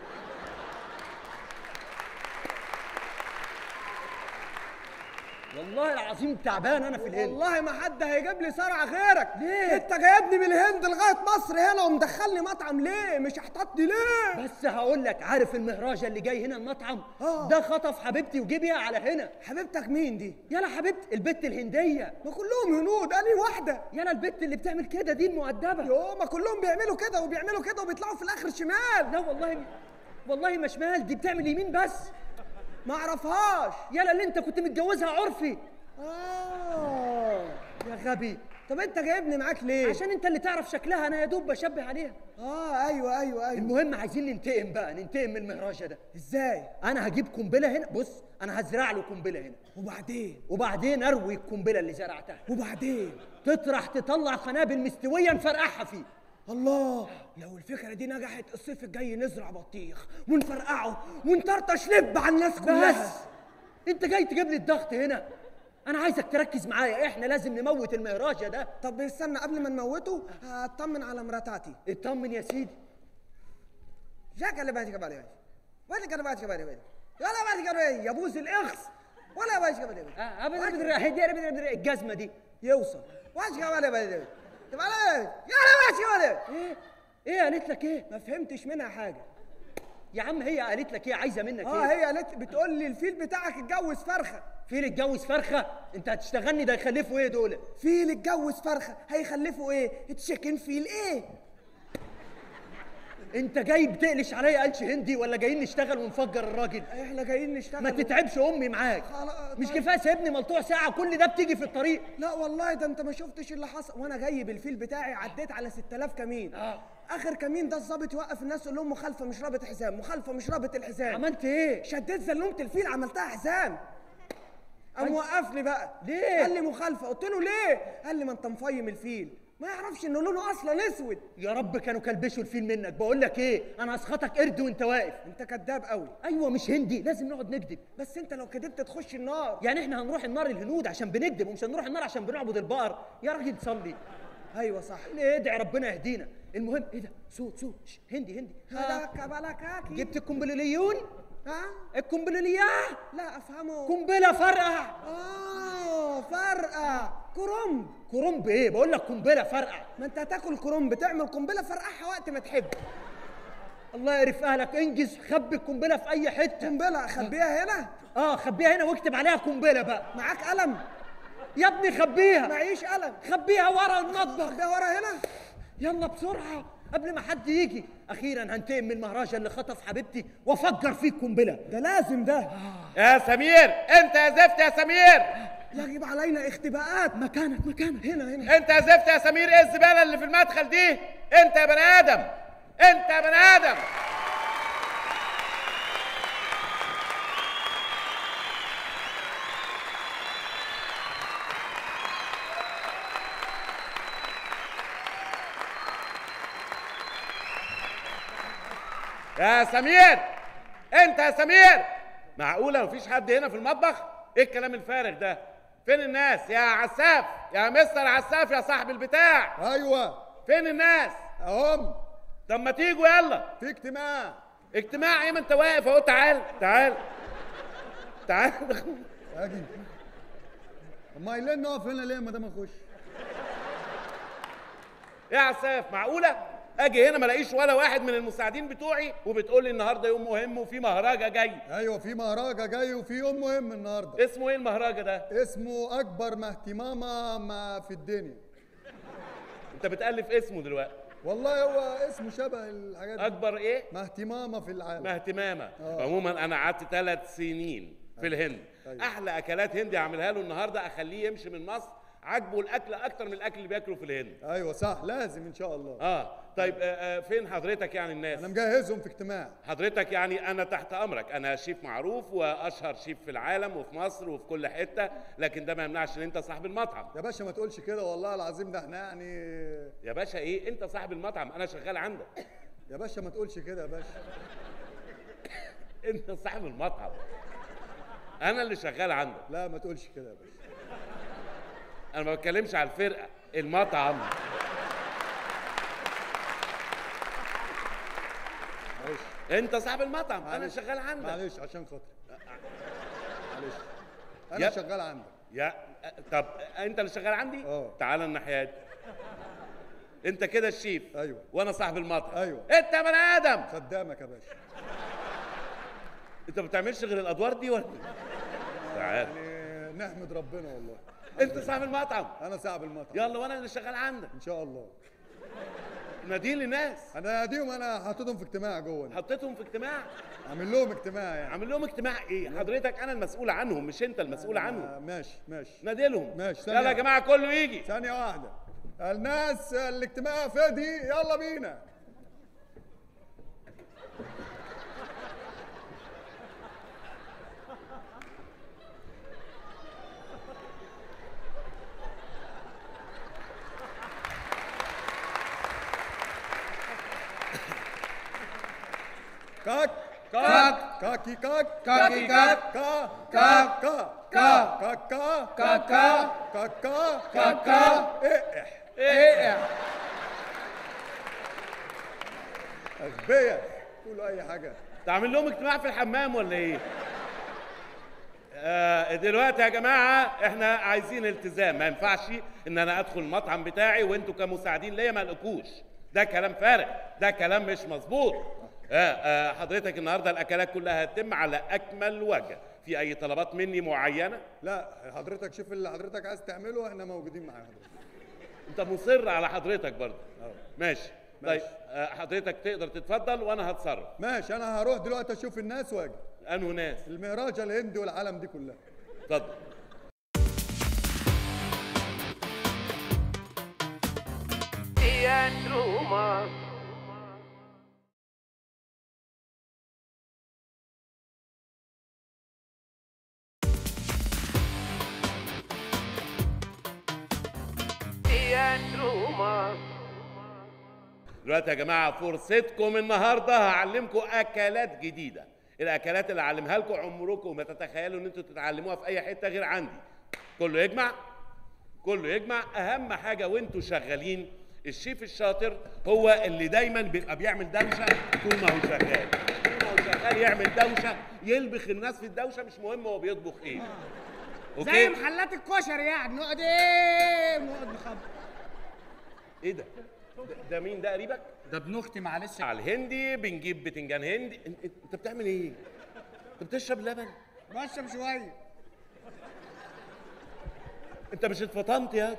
والله العظيم تعبان انا في الهند والله ما حد هيجيب لي صرع غيرك ليه انت جايبني من الهند لغايه مصر هنا ومدخلني مطعم ليه مش احتطني ليه بس هقول لك عارف المهراجة اللي جاي هنا المطعم آه. ده خطف حبيبتي وجه بيها على هنا حبيبتك مين دي يلا حبيبتي البت الهنديه ما كلهم هنود اني واحده يلا البت اللي بتعمل كده دي المؤدبه يو ما كلهم بيعملوا كده وبيعملوا كده وبيطلعوا في الاخر شمال لا والله والله ما شمال دي بتعمل يمين بس ما اعرفهاش يلا اللي انت كنت متجوزها عرفي اه يا غبي طب انت جايبني معاك ليه عشان انت اللي تعرف شكلها انا يا دوب بشبه عليها اه ايوه ايوه ايوه المهم عايزين ننتقم بقى ننتقم من المهراجة ده ازاي انا هجيب قنبله هنا بص انا هزرع له قنبله هنا وبعدين وبعدين اروي القنبله اللي زرعتها وبعدين تطرح تطلع قنابل مستويه نفرقعها فيه الله لو الفكرة دي نجحت الصيف الجاي نزرع بطيخ ونفرقعه ونطرطش لب على الناس كلها بس انت جاي تجيب لي الضغط هنا انا عايزك تركز معايا احنا لازم نموت المهراجة ده طب استنى قبل ما نموته هطمن على مراتاتي اطمن يا سيدي جاك اللي باتي كبالي وين كان باتي كبالي وين ولا باتي كبالي يبوس الاخس ولا باتي كبالي اه ابدا ابدا الجزمة دي يوصل واش كبالي باتي يا ماشي ايه ايه قالت لك ايه ما فهمتش منها حاجه يا عم هي قالت لك ايه عايزه منك اه ايه هي قالت بتقول لي الفيل بتاعك اتجوز فرخه فيل اتجوز فرخه انت هتشتغلني ده يخلفوا ايه دول فيل اتجوز فرخه هيخلفوا ايه تشيكن فيل ايه انت جاي بتقلش عليا قلش هندي ولا جايين نشتغل ونفجر الراجل
احنا جايين نشتغل
ما تتعبش امي معاك
خلاص،
مش
طيب.
كفايه سايبني ملطوع ساعه كل ده بتيجي في الطريق
لا والله ده انت ما شفتش اللي حصل وانا جاي بالفيل بتاعي عديت على 6000 كمين
آه.
اخر كمين ده الظابط يوقف الناس يقول لهم مخالفه مش رابط حزام مخالفه مش رابط الحزام
عملت ايه
شديت زلومه الفيل عملتها حزام قام وقفني بقى
ليه؟
قال لي مخالفه قلت له ليه قال لي ما انت مفيم الفيل ما يعرفش انه لونه اصلا اسود
يا رب كانوا كلبشوا الفيل منك بقول لك ايه انا اسخطك قرد وانت واقف
انت كذاب قوي
ايوه مش هندي لازم نقعد نكذب
بس انت لو كدبت تخش النار
يعني احنا هنروح النار الهنود عشان بنكذب ومش هنروح النار عشان بنعبد البقر يا راجل صلي
ايوه صح
ليه ادعي ربنا يهدينا المهم ايه ده صوت صوت شش، هندي هندي ها،
هذاك بلاكاكي
جبت القنبليون
ها
القنبلية
لا افهمه
قنبله فرقع
اه فرقه كرنب
كرنب ايه بقول لك قنبله فرقع
ما انت هتاكل كرنب تعمل قنبله فرقعها وقت ما تحب
الله يعرف اهلك انجز خبي القنبله في اي حته
قنبله اخبيها هنا
اه خبيها هنا واكتب عليها قنبله بقى
معاك قلم
يا ابني خبيها
معيش قلم
خبيها ورا المطبخ
خبيها ورا هنا
يلا بسرعه قبل ما حد يجي اخيرا هنتقم من المهرجة اللي خطف حبيبتي وافجر فيك قنبله
ده لازم ده
يا سمير انت يا زفت يا سمير
يجب علينا اختباءات
مكانك مكانك
هنا هنا
انت يا زفت يا سمير ايه الزباله اللي في المدخل دي انت يا بني ادم انت يا بني ادم يا سمير انت يا سمير معقوله مفيش حد هنا في المطبخ ايه الكلام الفارغ ده فين الناس يا عساف يا مستر عساف يا صاحب البتاع
ايوه
فين الناس
اهم
طب ما تيجوا يلا
في اجتماع
اجتماع ايه ما انت واقف اهو تعال تعال تعال
اجي اما قايلين نقف هنا ليه ما دام اخش
يا عساف معقوله اجي هنا ما الاقيش ولا واحد من المساعدين بتوعي وبتقول لي النهارده يوم مهم وفي مهرجه جاي
ايوه في مهرجة جاي وفي يوم مهم النهارده
اسمه ايه المهرجه ده
اسمه اكبر ما اهتمامه ما في الدنيا
انت بتالف اسمه دلوقتي
والله هو اسمه شبه الحاجات دي
اكبر ايه
ما اهتمامه في العالم
ما اهتمامه
آه.
عموما انا قعدت ثلاث سنين في الهند
أيوة.
احلى اكلات هندي اعملها له النهارده اخليه يمشي من مصر عاجبه الاكل اكتر من الاكل اللي بياكله في الهند
ايوه صح لازم ان شاء الله
اه طيب آه آه فين حضرتك يعني الناس
انا مجهزهم في اجتماع
حضرتك يعني انا تحت امرك انا شيف معروف واشهر شيف في العالم وفي مصر وفي كل حته لكن ده ما يمنعش ان انت صاحب المطعم
يا باشا ما تقولش كده والله العظيم ده احنا يعني
يا باشا ايه انت صاحب المطعم انا شغال عندك
يا باشا ما تقولش كده يا باشا
انت صاحب المطعم انا اللي شغال عندك
لا ما تقولش كده يا باشا
انا ما بتكلمش على الفرقه المطعم
معلش
انت صاحب المطعم انا
معلش.
شغال عندك
معلش عشان خاطري معلش
يا-
انا شغال عندك
يا طب انت اللي شغال عندي
اه.
تعال الناحيه دي انت كده الشيف
ايوه
وانا صاحب المطعم
ايوه
انت يا بني ادم
خدامك يا باشا
انت ما بتعملش غير الادوار دي ولا تعال
يعني نحمد ربنا والله
انت صاحب المطعم
انا صاحب المطعم
يلا وانا اللي شغال عندك
ان شاء الله
نادي للناس
انا اديهم انا حاططهم في اجتماع جوه
حطيتهم في اجتماع
عامل لهم اجتماع يعني
عامل لهم اجتماع ايه حضرتك انا المسؤول عنهم مش انت المسؤول عنهم
آه، ماشي ماشي
نادي لهم
ماشي،
يلا يا
ثانية.
جماعه كله يجي
ثانية واحدة الناس الاجتماع فاضي يلا بينا كاك
كاك
كاكي كاك
كاكي كاك
كا
كاك
كا
كا
كاكا
كاكا
كاكا
كاكا
اقح
ايه
اغبياء قولوا اي حاجة
تعمل لهم اجتماع في الحمام ولا ايه آه دلوقتي يا جماعه احنا عايزين التزام ما ينفعش ان انا ادخل المطعم بتاعي وانتوا كمساعدين ليا ما لقوش ده كلام فارغ ده كلام مش مظبوط آه آه حضرتك النهارده الاكلات كلها هتتم على اكمل وجه في اي طلبات مني معينه
لا حضرتك شوف اللي حضرتك عايز تعمله احنا موجودين معاك حضرتك
انت مصر على حضرتك برضه ماشي طيب آه، حضرتك تقدر تتفضل وانا هتصرف
ماشي انا هروح دلوقتي اشوف الناس واجي
انه ناس
المهراجة الهندي والعالم دي كلها
اتفضل دلوقتي يا جماعه فرصتكم النهارده هعلمكم اكلات جديده الاكلات اللي اعلمها لكم عمركم ما تتخيلوا ان انتوا تتعلموها في اي حته غير عندي كله يجمع كله يجمع اهم حاجه وانتوا شغالين الشيف الشاطر هو اللي دايما بيبقى بيعمل دوشه طول ما هو شغال طول ما هو شغال يعمل دوشه يلبخ الناس في الدوشه مش مهم هو بيطبخ ايه
زي
اوكي
محلات الكشري يعني نقعد ايه نقعد نخبط
ايه ده ده- ده مين ده قريبك
ده ابن اختي معلش
على الهندي بنجيب بتنجان هندي انت, انت بتعمل ايه انت بتشرب لبن
بشرب شويه
انت مش اتفطمت يا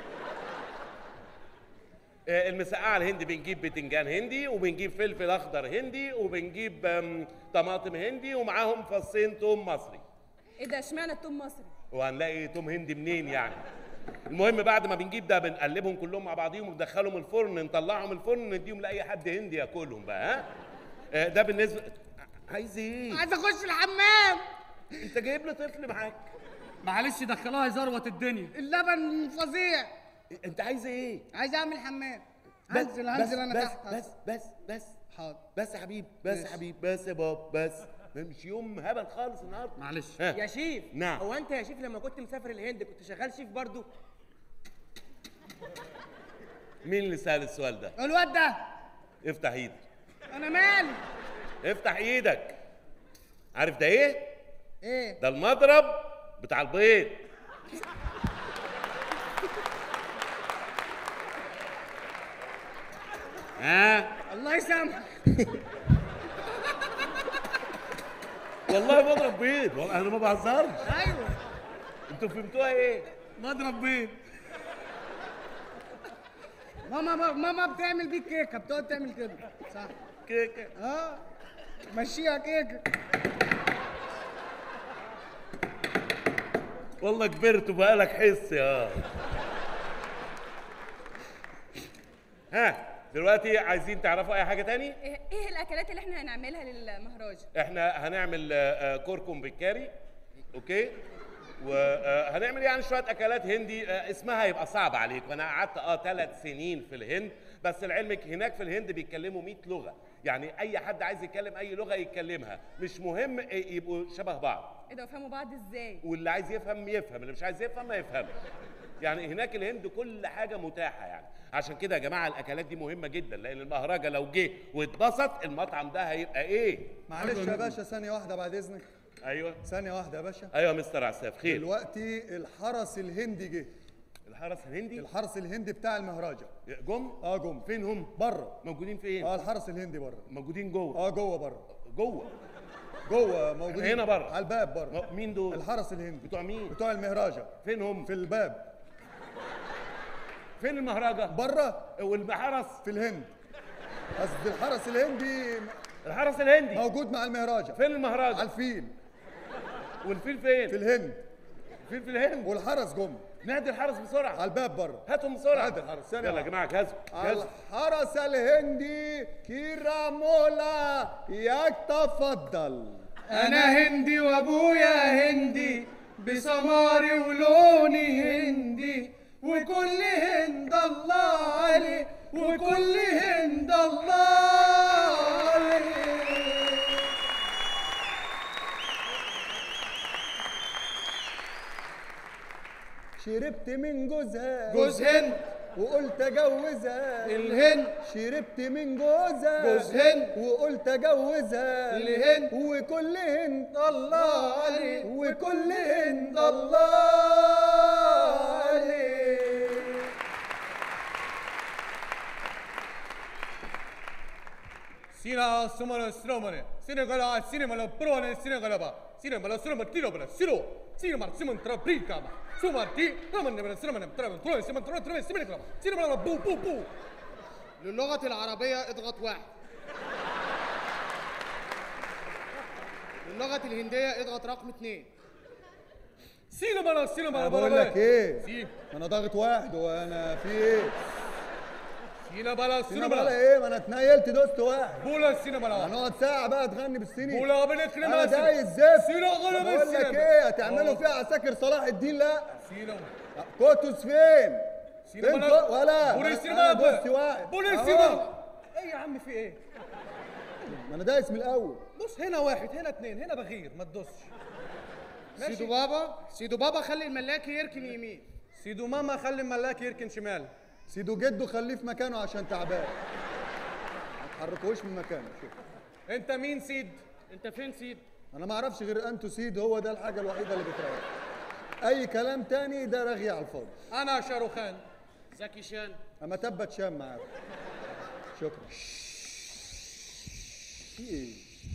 آه، المسقعه الهندي بنجيب بتنجان هندي وبنجيب فلفل اخضر هندي وبنجيب آم، طماطم هندي ومعاهم فصين توم مصري
ايه ده اشمعنى التوم مصري
وهنلاقي توم هندي منين يعني المهم بعد ما بنجيب ده بنقلبهم كلهم مع بعضيهم وندخلهم الفرن نطلعهم الفرن نديهم لاي حد هندي ياكلهم بقى ها آه، ده بالنسبه عايز ايه
عايز اخش الحمام
انت جايب لي طفل معاك
معلش دخلوها يزروت الدنيا
اللبن فظيع
انت عايز ايه
عايز اعمل حمام
بس
هنزل هنزل
بس
انا
بس
تحت
بس بس بس
حاضر
بس يا حبيب بس يا حبيب بس يا باب بس مش يوم هبل خالص النهارده
معلش
ها.
يا شيف
نعم.
هو انت يا شيف لما كنت مسافر الهند كنت شغال شيف برضو
مين اللي سأل السؤال ده
الواد ده
افتح ايدك
انا مالي
افتح ايدك عارف ده ايه
ايه
ده المضرب بتاع البيض ها
الله يسامحك
والله بضرب بيض والله انا ما بهزرش
ايوه
انتوا فهمتوها ايه
مضرب بيض ماما ماما بتعمل بيه كيكه بتقعد تعمل كده صح
كيكه
اه مشيها كيكه
والله كبرت وبقالك حس يا ها دلوقتي عايزين تعرفوا اي حاجه تاني
ايه إيه الاكلات اللي احنا هنعملها للمهراج
احنا هنعمل آه، آه، كركم بالكاري اوكي وهنعمل يعني شويه اكلات هندي آه، اسمها يبقى صعب عليك وانا قعدت اه ثلاث سنين في الهند بس لعلمك هناك في الهند بيتكلموا 100 لغه يعني اي حد عايز يتكلم اي لغه يتكلمها مش مهم آه، يبقوا شبه بعض
ايه ده وفهموا بعض ازاي
واللي عايز يفهم يفهم اللي مش عايز يفهم ما يفهمش يعني هناك الهند كل حاجه متاحه يعني عشان كده يا جماعه الاكلات دي مهمه جدا لان المهرجه لو جه واتبسط المطعم ده هيبقى ايه
معلش يا باشا ثانية واحدة بعد إذنك
ايوه
ثانية واحدة يا باشا
ايوه يا مستر عساف خير
دلوقتي الحرس الهندي جه
الحرس الهندي
الحرس الهندي بتاع المهرجة
جم
اه جم
فين هم
بره
موجودين فين
اه الحرس الهندي بره
موجودين جوه
اه جوه بره
جوه
جوه موجودين
هنا بره.
على الباب بره
م- مين دول
الحرس الهندي
بتوع مين
بتوع المهراجة
فين هم
في الباب
فين المهرجه
بره
والحرس
في الهند قصدي الحرس الهندي
الحرس الهندي
موجود مع المهراجة
فين
على
المهرجه
الفيل
والفيل
في
فين
الهند
الفيل في الهند
والحرس جم
نادي الحرس بسرعه
على الباب بره
هاتهم بسرعه
نادي الحرس، ثانية
يلا يا
واحدة.
جماعه جهزوا جهزوا
الحرس الهندي كيرامولا يتفضل
انا هندي وابويا هندي بسماري ولوني هندي وكل هند الله عليه وكل هند الله عليه
شربت من جوزها
جوز هند
وقلت اجوزها
الهند
شربت من جوزها
جوز هند
وقلت اجوزها
الهند
وكل هند
الله عليه
وكل هند الله عليه
Sina sumana sramane, sina gala, sina mala prone, sina galaba, sina mala srama tiro bala siro, sina mar siman tra brika ma, sumar ti, raman ne bala srama ne tra trone, siman trone trone, siman galaba, sina mala bu bu bu.
للغة العربية اضغط واحد للغة الهندية اضغط رقم اثنين
سينا بلا سينا بلا
انا بقول لك ايه ما انا ضاغط واحد وانا في ايه
سينا بلا
سينا بلا ايه ما انا اتنيلت دوست واحد
بولا سينا بلا
هنقعد ساعة بقى تغني بالسيني
بولا بنكرم
انا دايس زفت
سينا غلب
بقول لك
السينما.
ايه هتعملوا
آه.
فيها عساكر صلاح الدين لا
سينا
كوتوس فين؟
سينا
فين
بلا
كو- ولا
بولي
أنا-
سينا
أنا دوست واحد
بولي
أهو.
سينا
ايه يا عم في ايه
ما انا دايس من الاول
بص هنا واحد هنا اتنين هنا بغير ما تدوسش ماشي.
سيدو بابا سيدو بابا خلي الملاكي يركن يمين
سيدو ماما خلي الملاك يركن شمال
سيدو جده خليه في مكانه عشان تعبان ما تحركوش من مكانه شوف
انت مين سيد
انت فين سيد
انا ما اعرفش غير انتو سيد هو ده الحاجه الوحيده اللي بتريح اي كلام تاني ده رغي على الفاضي
انا شاروخان
زكي شان
اما تبت شام معاك شكرا في ايه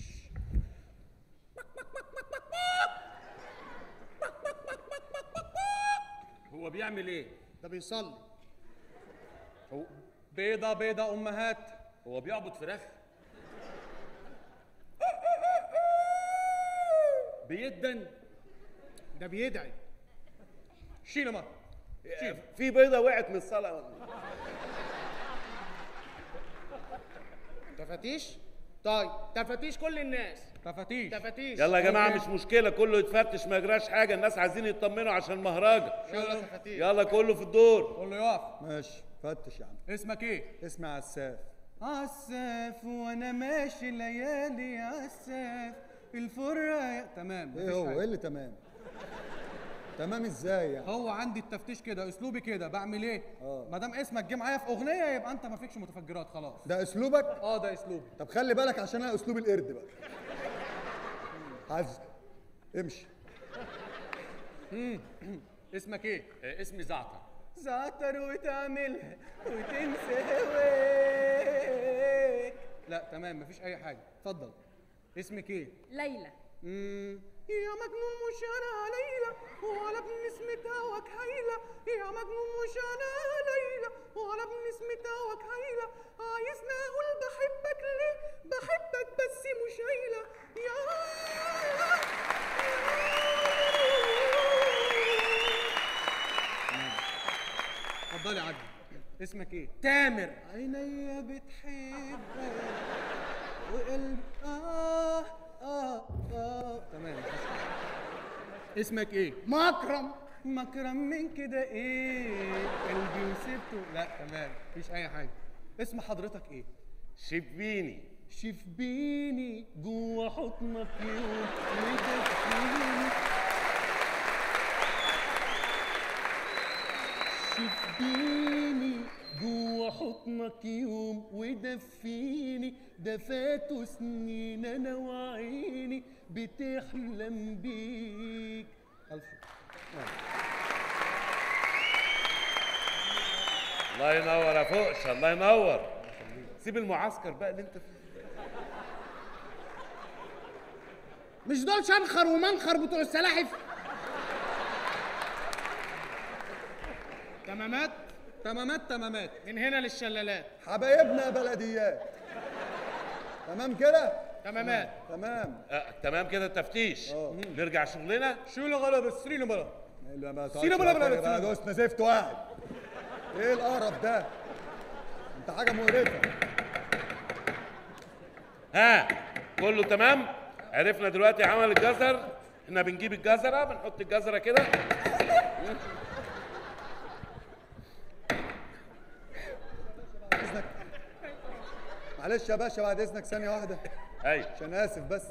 هو بيعمل ايه
ده بيصلي
هو
بيضة بيضة امهات
هو بيعبد فراخ بيدن
ده بيدعي
شينما
في بيضه وقعت من الصلاه
تفاتيش طيب تفاتيش كل الناس
تفاتيش
تفاتيش
يلا يا جماعه
أوكي.
مش مشكله كله يتفتش ما يجراش حاجه الناس عايزين يطمنوا عشان المهرجة
يلا تفاتيش
يلا كله في الدور
قول له يقف
ماشي فتش يا عم
اسمك ايه
اسمع عساف
عساف وانا ماشي ليالي عساف الفرة يا- تمام
ايه
مفيش
هو
حاجة.
ايه اللي تمام تمام ازاي يعني
هو عندي التفتيش كده اسلوبي كده بعمل ايه
اه.
ما دام اسمك جه معايا في اغنيه يبقى انت ما فيكش متفجرات خلاص
ده اسلوبك
اه ده اسلوبي
طب خلي بالك عشان انا اسلوب القرد بقى عز امشي
اسمك ايه
آه، اسمي زعتر
زعتر وتعملها وتنسى هواك لا تمام مفيش اي حاجه اتفضل اسمك ايه
ليلى
مم. يا مجنون مش انا ليلى ولا ابن اسمة هواك هيلة يا مجنون مش انا ليلى ولا ابن اسمة هواك هيلة عايزني اقول بحبك ليه بحبك بس مش هيلة يا اتفضلي عدي اسمك ايه؟
تامر
عينيا بتحبك وقلب آه آه آه تمام اسمك ايه؟
مكرم
مكرم من كده ايه؟ قلبي وسبته لا تمام مفيش أي حاجة اسم حضرتك ايه؟
شبيني
شفبيني جوه حضنك يوم وتدفيني شفبيني جوه حضنك يوم ودفيني ده فاتوا سنين انا وعيني بتحلم بيك الف
الله ينور يا فوقش الله ينور سيب المعسكر بقى اللي انت فيه
مش دول شنخر ومنخر بتوع السلاحف تمامات
تمامات تمامات
من هنا للشلالات
حبايبنا بلديات تمام كده
تمامات
تمام
آه تمام كده التفتيش
اه.
نرجع شغلنا
شو الغلب السرينة بلا
اللي ما
سينا بلا بلا
بقى
سينا.
دوسنا زفت واحد ايه القرف ده انت حاجه مقرفه
ها كله تمام عرفنا دلوقتي عمل الجزر احنا بنجيب الجزره بنحط الجزره كده
اذنك معلش يا باشا بعد اذنك ثانيه واحده
ايوه
عشان اسف بس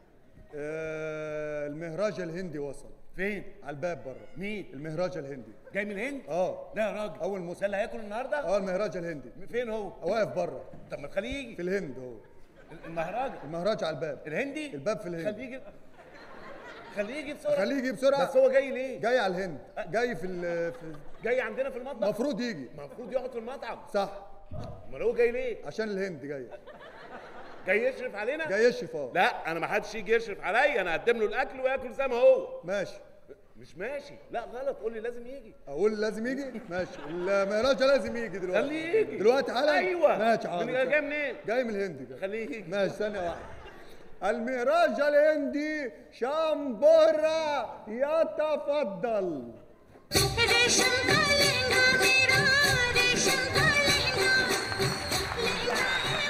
آه المهراج الهندي وصل
فين
على الباب بره
مين
المهراج الهندي
جاي من الهند
اه
لا يا راجل
اول
ده
موسم
اللي هياكل النهارده
اه المهراج الهندي
فين هو
واقف بره
طب ما تخليه يجي
في الهند هو
المهرجان
المهراج على الباب
الهندي
الباب في الهند
خليه يجي خليه يجي بسرعه
خليه يجي بسرعه
بس هو جاي ليه
جاي على الهند جاي في ال- في
جاي عندنا في المطبخ
المفروض يجي
المفروض يقعد في المطعم
صح
امال هو جاي ليه
عشان الهند جاي
جاي يشرف علينا
جاي يشرف اه
لا انا ما حدش يجي يشرف عليا انا اقدم له الاكل وياكل زي ما هو
ماشي
مش ماشي لا غلط قول لي لازم يجي
اقول لازم يجي ماشي المهراجة لازم يجي دلوقتي
خليه يجي
دلوقتي حالا
ايوه
ماشي
من-
حاضر
جاي منين
جاي من الهند جاي.
خليه يجي
ماشي ثانية واحدة المهراج الهندي شامبورا يتفضل
रेशम का लहंगा मेरा रेशम का लहंगा लहंगा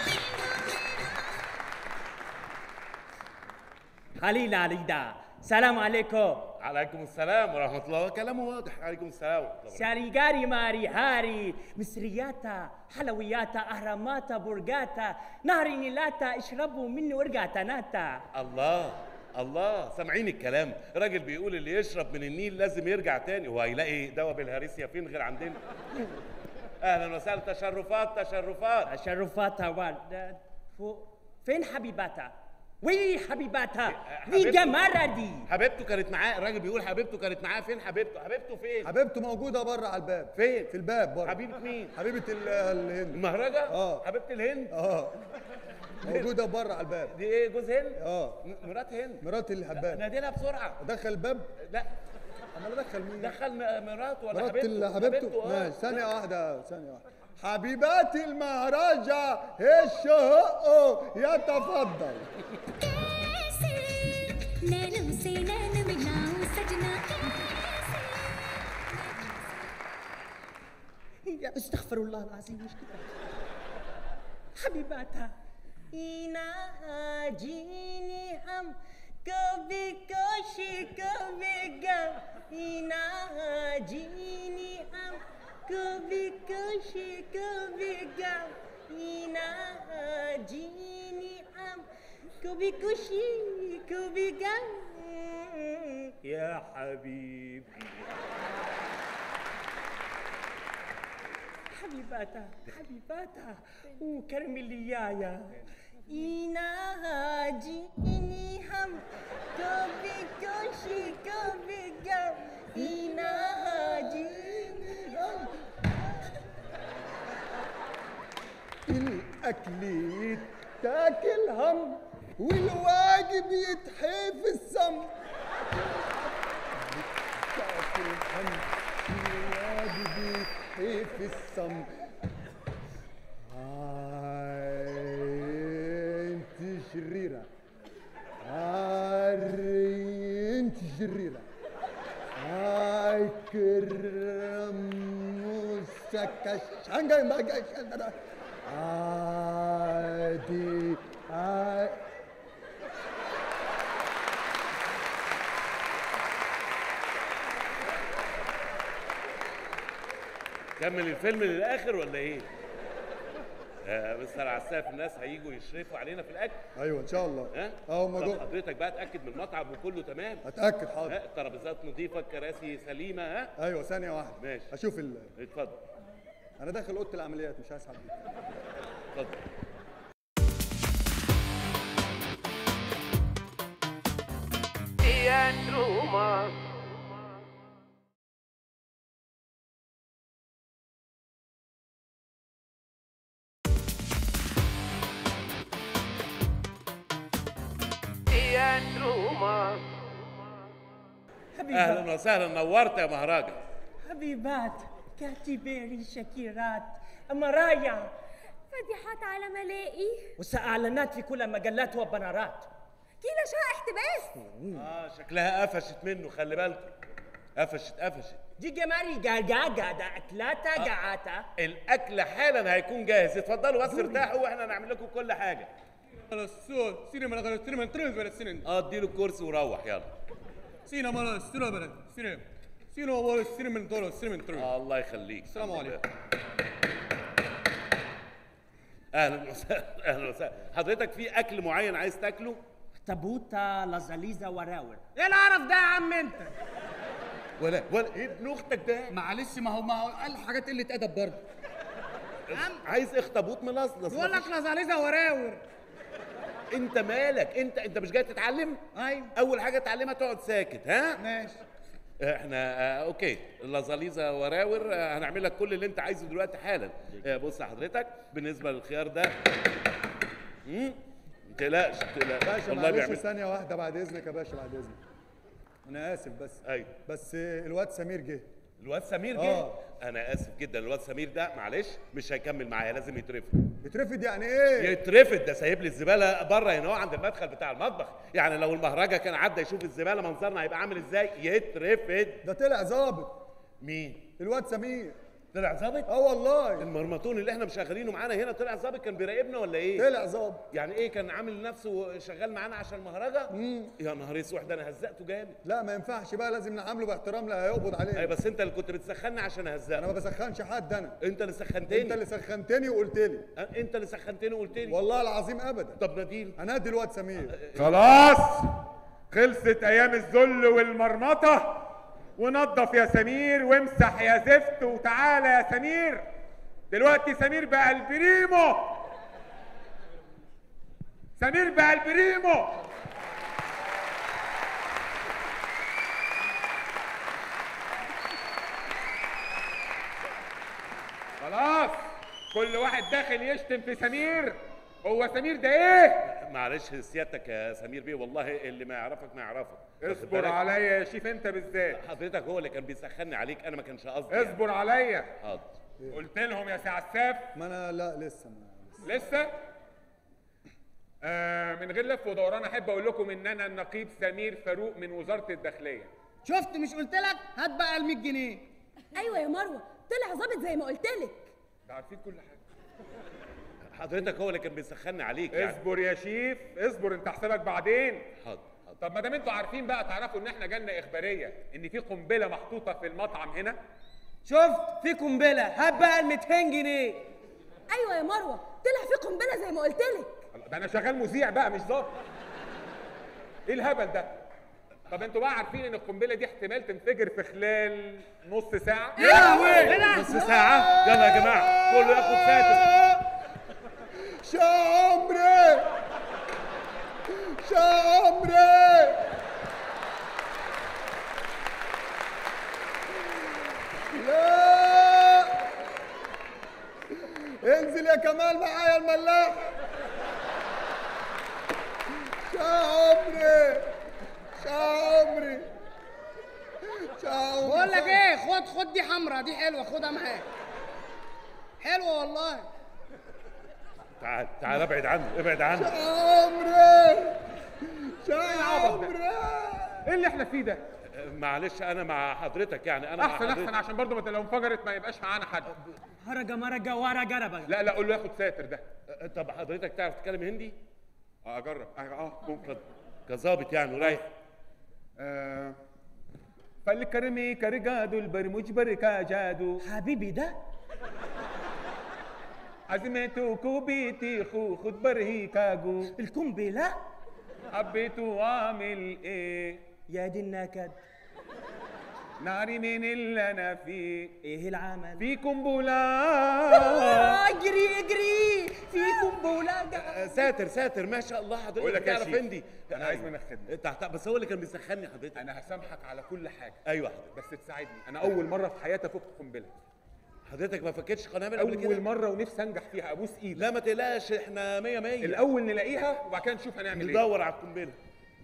خليل عليدا سلام عليكم
عليكم السلام ورحمه الله كلامه واضح عليكم السلام ورحمه الله
ساريغاري ماري هاري مصرياتا حلوياتا أهراماتا برجاتا نهر نيلاتا اشربوا منه ورجعتا ناتا
الله الله سامعين الكلام راجل بيقول اللي يشرب من النيل لازم يرجع تاني هو هيلاقي دواء بالهريسيا فين غير عندنا اهلا وسهلا تشرفات تشرفات
تشرفاتا والد فوق فين حبيباتا وين حبيباتا دي
حبيبته-
جمارة دي
حبيبته كانت معاه الراجل بيقول حبيبته كانت معاه فين حبيبته حبيبته فين
حبيبته موجودة بره على الباب
فين
في الباب بره
حبيبه مين
حبيبة ال- الهند
المهرجة
اه
حبيبه الهند
اه موجودة بره على الباب
دي ايه جوز هند
اه
م- مرات هند
مرات الحباب
ناديلها بسرعه
ادخل الباب
لا
امال ادخل مين
دخل م- مراته ولا
مرات
حبيبته
ال- حبيبته
آه.
ماشي ثانية واحدة ثانية واحدة حبيبات المهرجة الشهق يتفضل
कैसे नैनों से नैन मिलाऊं सजना
يا استغفر الله العظيم مش كده حبيباتا إنا جيني هم कभी कोशी कभी गम इना जीनी हम कभी कोशी कभी गम इना जीनी हम कभी खुशी कभी गम يا حبيبي حبيباتا حبيباتا وكرمليايا إنها جيني هم كوبي كوشي كوبي قم إنها جيني هم
الأكل يتاكل هم والواجب يتحيف السم يتاكل هم والواجب يتحيف السم هاي انت شريرة هاي انت شريرة هاي كرم مسكشنجا ما عادي عادي
كمل الفيلم للاخر ولا ايه؟ آه بس على السقف الناس هيجوا يشرفوا علينا في الاكل
ايوه ان شاء الله
ها؟
اه هم
طب
جوه
حضرتك بقى اتاكد من المطعم وكله تمام
اتاكد حاضر
ها الترابيزات نظيفه الكراسي سليمه ها؟
ايوه ثانيه واحده
ماشي
اشوف ال...
اتفضل
انا داخل اوضه العمليات مش عايز حد
اتفضل
حبيبات
اهلا وسهلا نورت يا مهرجة
حبيبات كاتبيري شكيرات مرايا
فضيحات على ملائي
وسأعلانات في كل المجلات والبنرات
كيلو شقة احتباس
اه شكلها قفشت منه خلي بالكم قفشت قفشت
دي جماري جاجا ده أكلاتا جعاتا
الاكل حالا هيكون جاهز اتفضلوا بس ارتاحوا واحنا نعمل لكم كل حاجه
على السول سينما على السينما تريز ولا السينما
اه اديله الكرسي وروح يلا
سينما على السينما بلد سينما سينما ولا السينما دولار السينما تريز
آه الله يخليك
السلام
الحمد
عليكم.
لله. اهلا وسهلا اهلا وسهلا حضرتك في اكل معين عايز تاكله
تبوتا لازاليزا وراور
ايه القرف ده يا عم انت
ولا ولا ايه ابن اختك ده
معلش ما هو ما هو قال حاجات قله ادب برضه
عايز اخطبوط ملصلص
بيقول لك لازاليزا وراور
انت مالك انت انت مش جاي تتعلم
ايوه
اول حاجه تعلمها تقعد ساكت ها
ماشي
احنا آه اوكي لازاليزا وراور آه هنعمل لك كل اللي انت عايزه دلوقتي حالا آه بص يا حضرتك بالنسبه للخيار ده امم ما تقلقش ما تقلقش
باشا
والله
معلش
بيعمل
ثانيه واحده بعد اذنك يا باشا بعد اذنك انا اسف بس
ايوه
بس الواد سمير جه
الواد سمير جه
آه.
انا اسف جدا الواد سمير ده معلش مش هيكمل معايا لازم يترفد
يترفد يعني ايه
يترفد ده سايب لي الزباله بره هنا هو عند المدخل بتاع المطبخ يعني لو المهرجه كان عدى يشوف الزباله منظرنا هيبقى عامل ازاي يترفد
ده طلع ظابط
مين
الواد سمير
طلع ظابط
اه والله
المرمطون اللي احنا مشغلينه معانا هنا طلع ظابط كان بيراقبنا ولا ايه
طلع ظابط
يعني ايه كان عامل نفسه شغال معانا عشان المهرجه يا نهار اسود ده انا هزقته جامد
لا ما ينفعش بقى لازم نعامله باحترام لا هيقبض عليه
اي بس انت اللي كنت بتسخني عشان اهزقه
انا ما بسخنش حد انا
انت اللي سخنتني
انت اللي سخنتني وقلت لي
أه، انت اللي سخنتني وقلت لي
والله العظيم ابدا
طب ناديله
انادي الواد سمير
خلاص خلصت ايام الذل والمرمطه ونضف يا سمير وامسح يا زفت وتعالى يا سمير دلوقتي سمير بقى البريمو سمير بقى البريمو خلاص كل واحد داخل يشتم في سمير هو سمير ده ايه
معلش سيادتك يا سمير بيه والله اللي ما يعرفك ما يعرفك واخد
اصبر
بالك؟
عليا يا شيف انت بالذات
حضرتك هو اللي كان بيسخني عليك انا ما كانش قصدي يعني.
اصبر عليا
حاضر
قلت لهم يا سي عساف
ما انا لا لسه ما
لسه آه من غير لف ودوران احب اقول لكم ان انا النقيب سمير فاروق من وزاره الداخليه
شفت مش قلت لك هات بقى ال 100 جنيه
ايوه يا مروه طلع ظابط زي ما قلت لك
ده عارفين كل حاجه
حضرتك هو اللي كان بيسخني عليك يعني
اصبر يا شيف اصبر انت حسابك بعدين
حاضر حاضر
طب ما دام انتوا عارفين بقى تعرفوا ان احنا جالنا اخباريه ان في قنبله محطوطه في المطعم هنا
شفت في قنبله هات بقى ال 200 جنيه
ايوه يا مروه طلع في قنبله زي ما قلت لك
ده انا شغال مذيع بقى مش ظابط ايه الهبل ده طب انتوا بقى عارفين ان القنبله دي احتمال تنفجر في خلال نص ساعه
يا لهوي نص ساعة يلا يا جماعة كله ياخد ساتر
شامري شامري لا انزل يا كمال معايا الملاح شامري شامري شامري
بقول لك ايه خد خد دي حمرا دي حلوه خدها معاك حلوه والله
تعال تعال ابعد عنه ابعد عنه
شامري
العبط ده؟ ايه اللي احنا فيه ده
معلش انا مع حضرتك يعني انا مع
احسن
حضرتك.
احسن عشان برضه ما لو انفجرت ما يبقاش معانا حد
هرجة مرجة ورا جربة
لا لا قول له ياخد ساتر ده
طب حضرتك تعرف تتكلم هندي؟
اه اجرب اه اه ممكن
كظابط يعني ورايح
آه. فالكرمي كرجادو البرمج بركا جادو
حبيبي ده
عزمته كوبيتي خو خد برهي كاجو
القنبلة
حبيته عامل ايه
يا دي النكد
ناري من اللي انا فيه
ايه العمل
في قنبله
اجري اجري في قنبلة ده
آه، ساتر ساتر ما شاء الله حضرتك
بقول لك يا
بتعرف
شيف،
هندي
أنا عايز منك خدمة.
تحت بس هو اللي كان بيسخني حضرتك
انا هسامحك على كل حاجه
ايوه حضرتك
بس تساعدني انا اول مره في حياتي افك قنبله
حضرتك ما فكتش قنابل قبل
اول
كده
مره ونفسي انجح فيها ابوس ايدي
لا ما تقلقش احنا 100 100
الاول نلاقيها وبعد كده نشوف هنعمل ايه
ندور على القنبله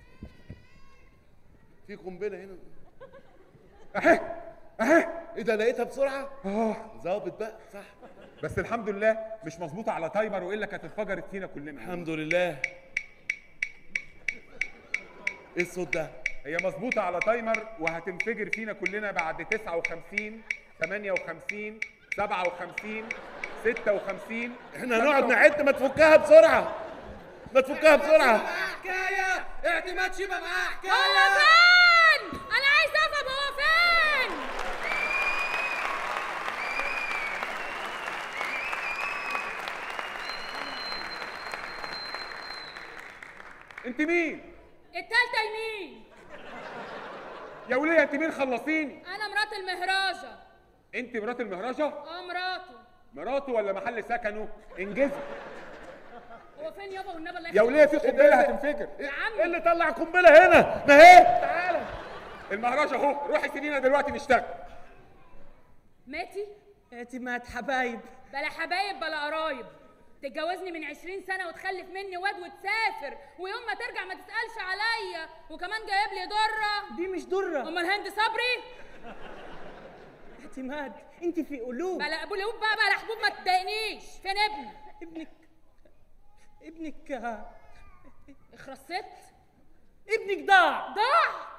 في قنبله هنا
اهي اهي
ايه ده لقيتها بسرعه
اه
ظابط بقى صح
بس الحمد لله مش مظبوطه على تايمر والا كانت اتفجرت فينا كلنا
الحمد لله ايه الصوت ده
هي مظبوطه على تايمر وهتنفجر فينا كلنا بعد 59 58 57 56
احنا هنقعد نعد ما تفكها بسرعه ما تفكها بسرعه
حكايه اعتماد شبه معاه حكايه
هو فين انا عايز افهم هو فين
انت مين
التالتة يمين
يا وليه انت مين خلصيني
انا مرات المهراجة
انت مرات المهرجه
اه مراته
مراته ولا محل سكنه انجزي
هو فين يابا والنبي الله
يا وليه في
يخليك؟
قنبله هتنفجر
يا عم
ايه اللي طلع قنبله هنا ما هي
تعالى المهرجه اهو روحي سيبينا دلوقتي نشتغل
ماتي
اعتماد حبايب
بلا حبايب بلا قرايب تتجوزني من 20 سنة وتخلف مني واد وتسافر ويوم ما ترجع ما تسألش عليا وكمان جايب لي ضرة
دي مش درة
امال هند صبري
اعتماد انت في قلوب
بلا ابو لهوب بقى بلا حبوب ما تضايقنيش فين ابني
ابنك ابنك آه،
اخرست
ابنك ضاع
ضاع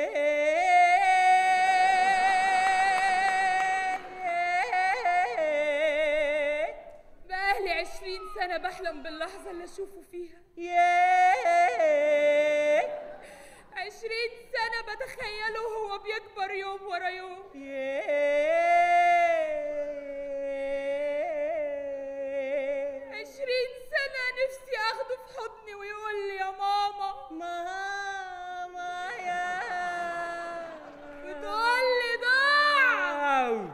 بقالي عشرين سنة بحلم باللحظة اللي أشوفه فيها عشرين سنة بتخيله وهو بيكبر يوم ورا يوم عشرين سنة نفسي أخده في حضني ويقول لي يا ماما
ماما يا
بتقول لي ضاع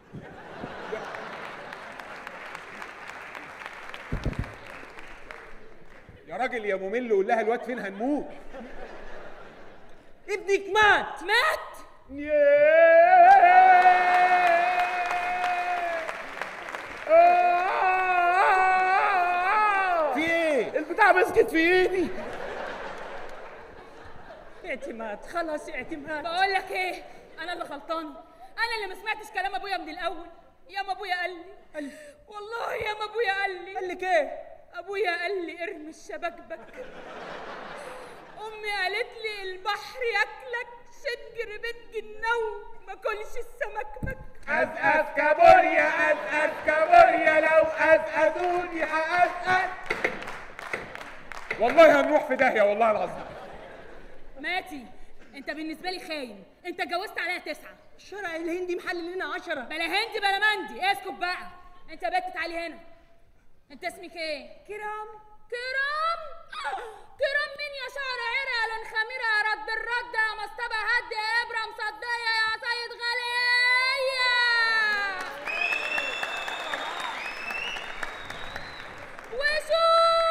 يا راجل يا ممل قول لها الواد فين هنموت
ابنك مات
مات
في ايه؟ البتاع مسكت في ايدي
اعتماد خلاص اعتماد
بقول لك ايه انا اللي غلطان انا اللي ما سمعتش كلام ابويا من الاول يا ما ابويا قال لي والله يا ما ابويا قال لي
قال لك ايه
ابويا قال لي ارمي الشبكبك امي قالت لي البحر ياكلك شنجر بنج النوم ما كلش السمكمك
أزأز كابوريا أزأز كابوريا لو أزأزوني هأزأز والله هنروح في داهية والله العظيم
ماتي انت بالنسبه لي خاين انت اتجوزت عليها تسعه
الشرع الهندي محلل لنا عشرة
بلا هندي بلا مندي اسكت بقى انت بقى تعالي هنا انت اسمك ايه كرام كرام آه، كرام مين يا شعر عرق يا لون خميره يا رد الرد يا مصطبه هد يا ابره مصديه يا سيد غاليه وشو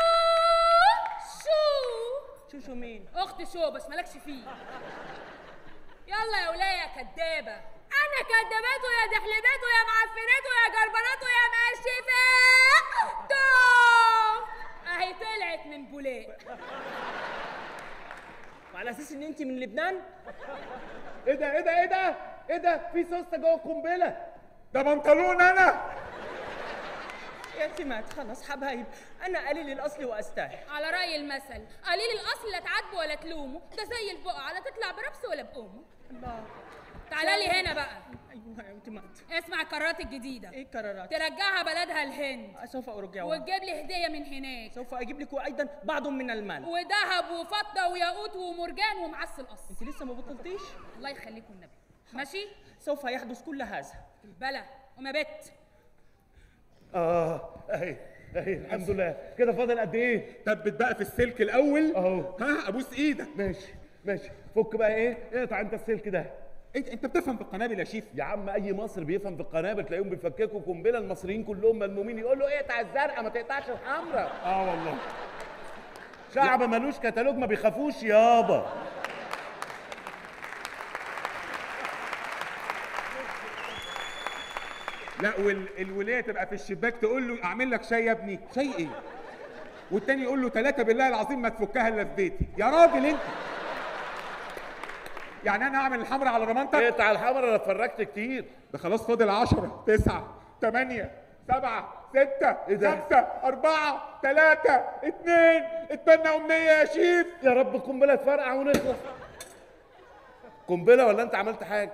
شو
شو شو مين
اخت شو بس مالكش فيه يلا يا ولايه يا كدابه انا كدبته يا دحلبته يا معفنته يا جربنته يا مقشفته اهي طلعت من بولاق
وعلى اساس ان انت من لبنان
ايه ده ايه ده ايه ده ايه ده في سوسته جوه القنبله ده بنطلون انا
اعتماد خلاص حبايب انا قليل الاصل واستاهل
على راي المثل قليل الاصل لا تعاتبه ولا تلومه ده زي البقعه لا تطلع بربس ولا بامه
الله
تعالى لي هنا بقى
ايوه يا اعتماد
اسمع القرارات الجديده
ايه القرارات
ترجعها بلدها الهند
سوف ارجعها
وتجيب لي هديه من هناك
سوف اجيب لك ايضا بعض من المال
وذهب وفضه وياقوت ومرجان ومعسل قص
انت لسه ما بطلتيش
الله يخليكم النبي ماشي
سوف يحدث كل هذا
بلا وما بت
اه اهي اهي الحمد لله كده فاضل قد ايه؟
ثبت بقى في السلك الاول
اهو
ها ابوس ايدك
ماشي ماشي فك بقى ايه؟ اقطع انت السلك ده
انت انت بتفهم في القنابل يا شيف
يا عم اي مصري بيفهم في القنابل تلاقيهم بيفككوا قنبله المصريين كلهم ملمومين يقول له اقطع الزرقاء ما تقطعش الحمراء
اه والله
شعب ملوش كتالوج ما بيخافوش يابا
لا والوليه تبقى في الشباك تقول له اعمل لك شاي يا ابني شاي ايه والتاني يقول له ثلاثة بالله العظيم ما تفكها الا في بيتي يا راجل انت يعني انا اعمل الحمراء على ضمانتك
اقطع الحمراء انا اتفرجت كتير
ده خلاص فاضل 10 9 8 7 6
إيه ده؟
5 4 3 2 اتمنى امنيه يا شيف
يا رب القنبله تفرقع ونخلص قنبله ولا انت عملت حاجه؟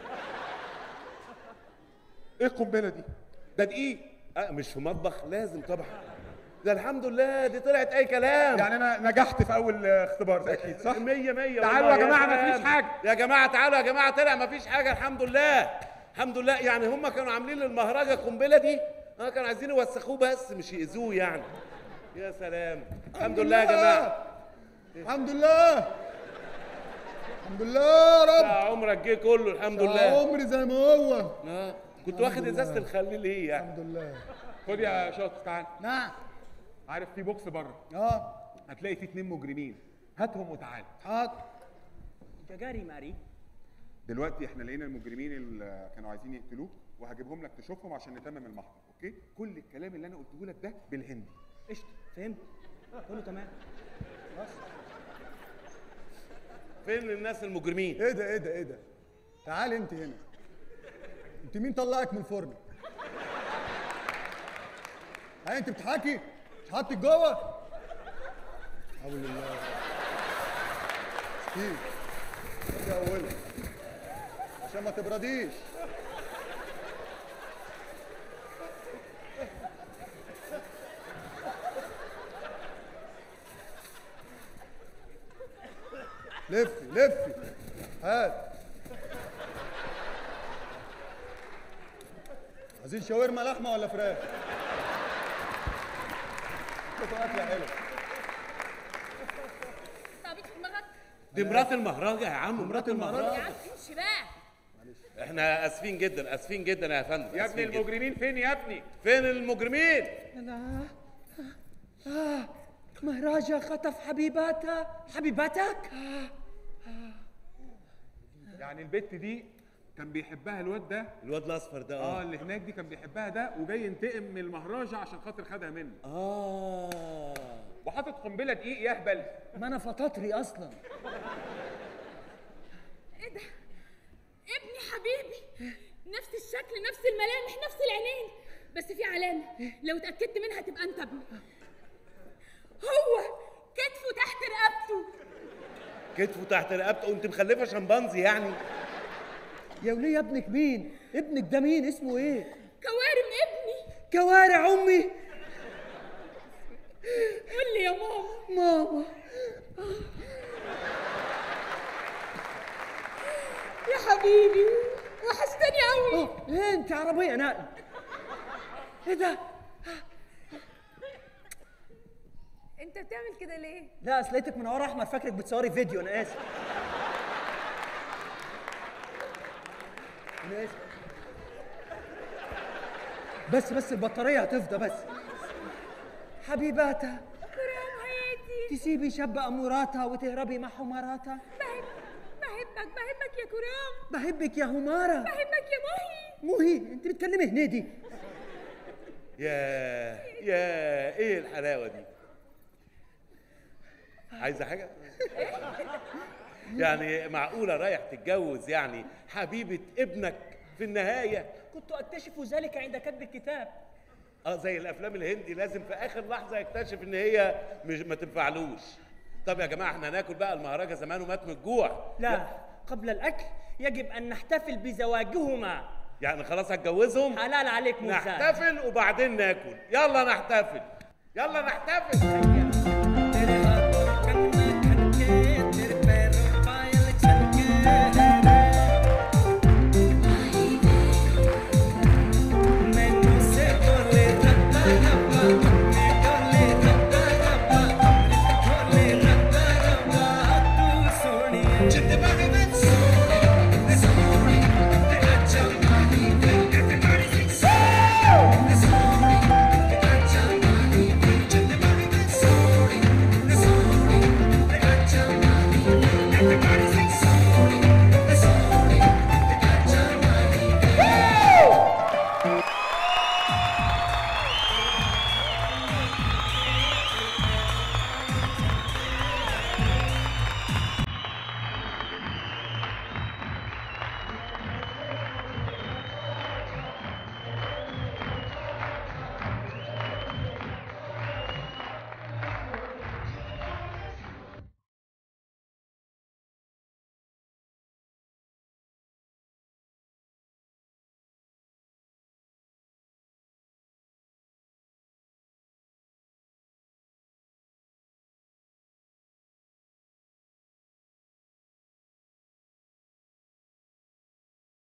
ايه القنبله دي؟ ده دقيق
أه مش في مطبخ لازم طبعا ده الحمد لله دي طلعت اي كلام
يعني انا نجحت في اول اختبار ده اكيد صح؟
مية مية
تعالوا
والله
يا جماعه
سلام.
مفيش حاجه
يا جماعه تعالوا يا جماعه طلع مفيش حاجه الحمد لله الحمد لله يعني هم كانوا عاملين للمهرجة القنبله دي اه كانوا عايزين يوسخوه بس مش يأذوه يعني يا سلام الحمد لله يا جماعه
الحمد لله الحمد لله يا
ده
رب
عمرك جه كله الحمد
ده
لله
عمري زي ما هو
اه كنت واخد ازازه الخليل ليه يعني
الحمد لله
خد يا شاطر تعال
نعم
عارف في بوكس بره
اه
هتلاقي فيه اتنين مجرمين هاتهم وتعال
حاضر
جاري ماري
دلوقتي احنا لقينا المجرمين اللي كانوا عايزين يقتلوك وهجيبهم لك تشوفهم عشان نتمم المحضر اوكي كل الكلام اللي انا قلته لك ده بالهندي
قشطه فهمت كله تمام خلاص
فين الناس المجرمين
ايه ده ايه ده ايه ده تعالي انت هنا انت مين طلعك من الفرن هاي انت بتحكي مش حاطك جوه حول الله ستيف يا اولها عشان ما تبرديش لفي لفي هات عايزين شاورما لحمه ولا فراخ؟ شوفوا اكله حلوه
طبيخ في دماغك
دي مرات المهرجة يا عم مرات
يا
المهرجة
عم امشي بقى
احنا اسفين جدا اسفين جدا يا فندم
يا ابني
آسفين جداً.
المجرمين فين يا ابني
فين المجرمين
أنا آه مهراجة خطف حبيباتها حبيباتك
يعني البت دي كان بيحبها الواد ده
الواد الاصفر ده
اه اللي هناك دي كان بيحبها ده وجاي ينتقم من المهراجة عشان خاطر خدها منه
اه
وحاطط قنبله دقيق يهبل
ما انا فطاطري اصلا
ايه ده ابني حبيبي نفس الشكل نفس الملامح نفس العينين بس في علامة لو اتأكدت منها تبقى انت ابني هو كتفه تحت رقبته
كتفه تحت رقبته وانت مخلفه شمبانزي يعني
يا وليه ابنك مين ابنك ده مين اسمه ايه
كوارم ابني
كوارع امي
قول لي يا ماما
ماما
يا حبيبي وحشتني قوي
ايه انت عربيه نقل ايه ده
انت بتعمل كده ليه
لا اصل لقيتك من ورا احمر فاكرك بتصوري فيديو انا اسف انا اسف بس بس البطاريه هتفضى بس حبيباتها
كرام حياتي
تسيبي شاب اموراتها وتهربي مع حماراتها
بحب بحبك بحبك يا كرام
بحبك يا هماره
بحبك يا مهي
مهي انت بتكلمي هنيدي
يا يا ايه الحلاوه دي عايزه حاجه يعني معقوله رايح تتجوز يعني حبيبه ابنك في النهايه
كنت اكتشف ذلك عند كتب الكتاب
اه زي الافلام الهندي لازم في اخر لحظه يكتشف ان هي مش ما تنفعلوش طب يا جماعه احنا هناكل بقى المهرجة زمانه مات من الجوع
لا قبل الاكل يجب ان نحتفل بزواجهما
يعني خلاص هتجوزهم
حلال عليك مزاج
نحتفل وبعدين ناكل يلا نحتفل يلا نحتفل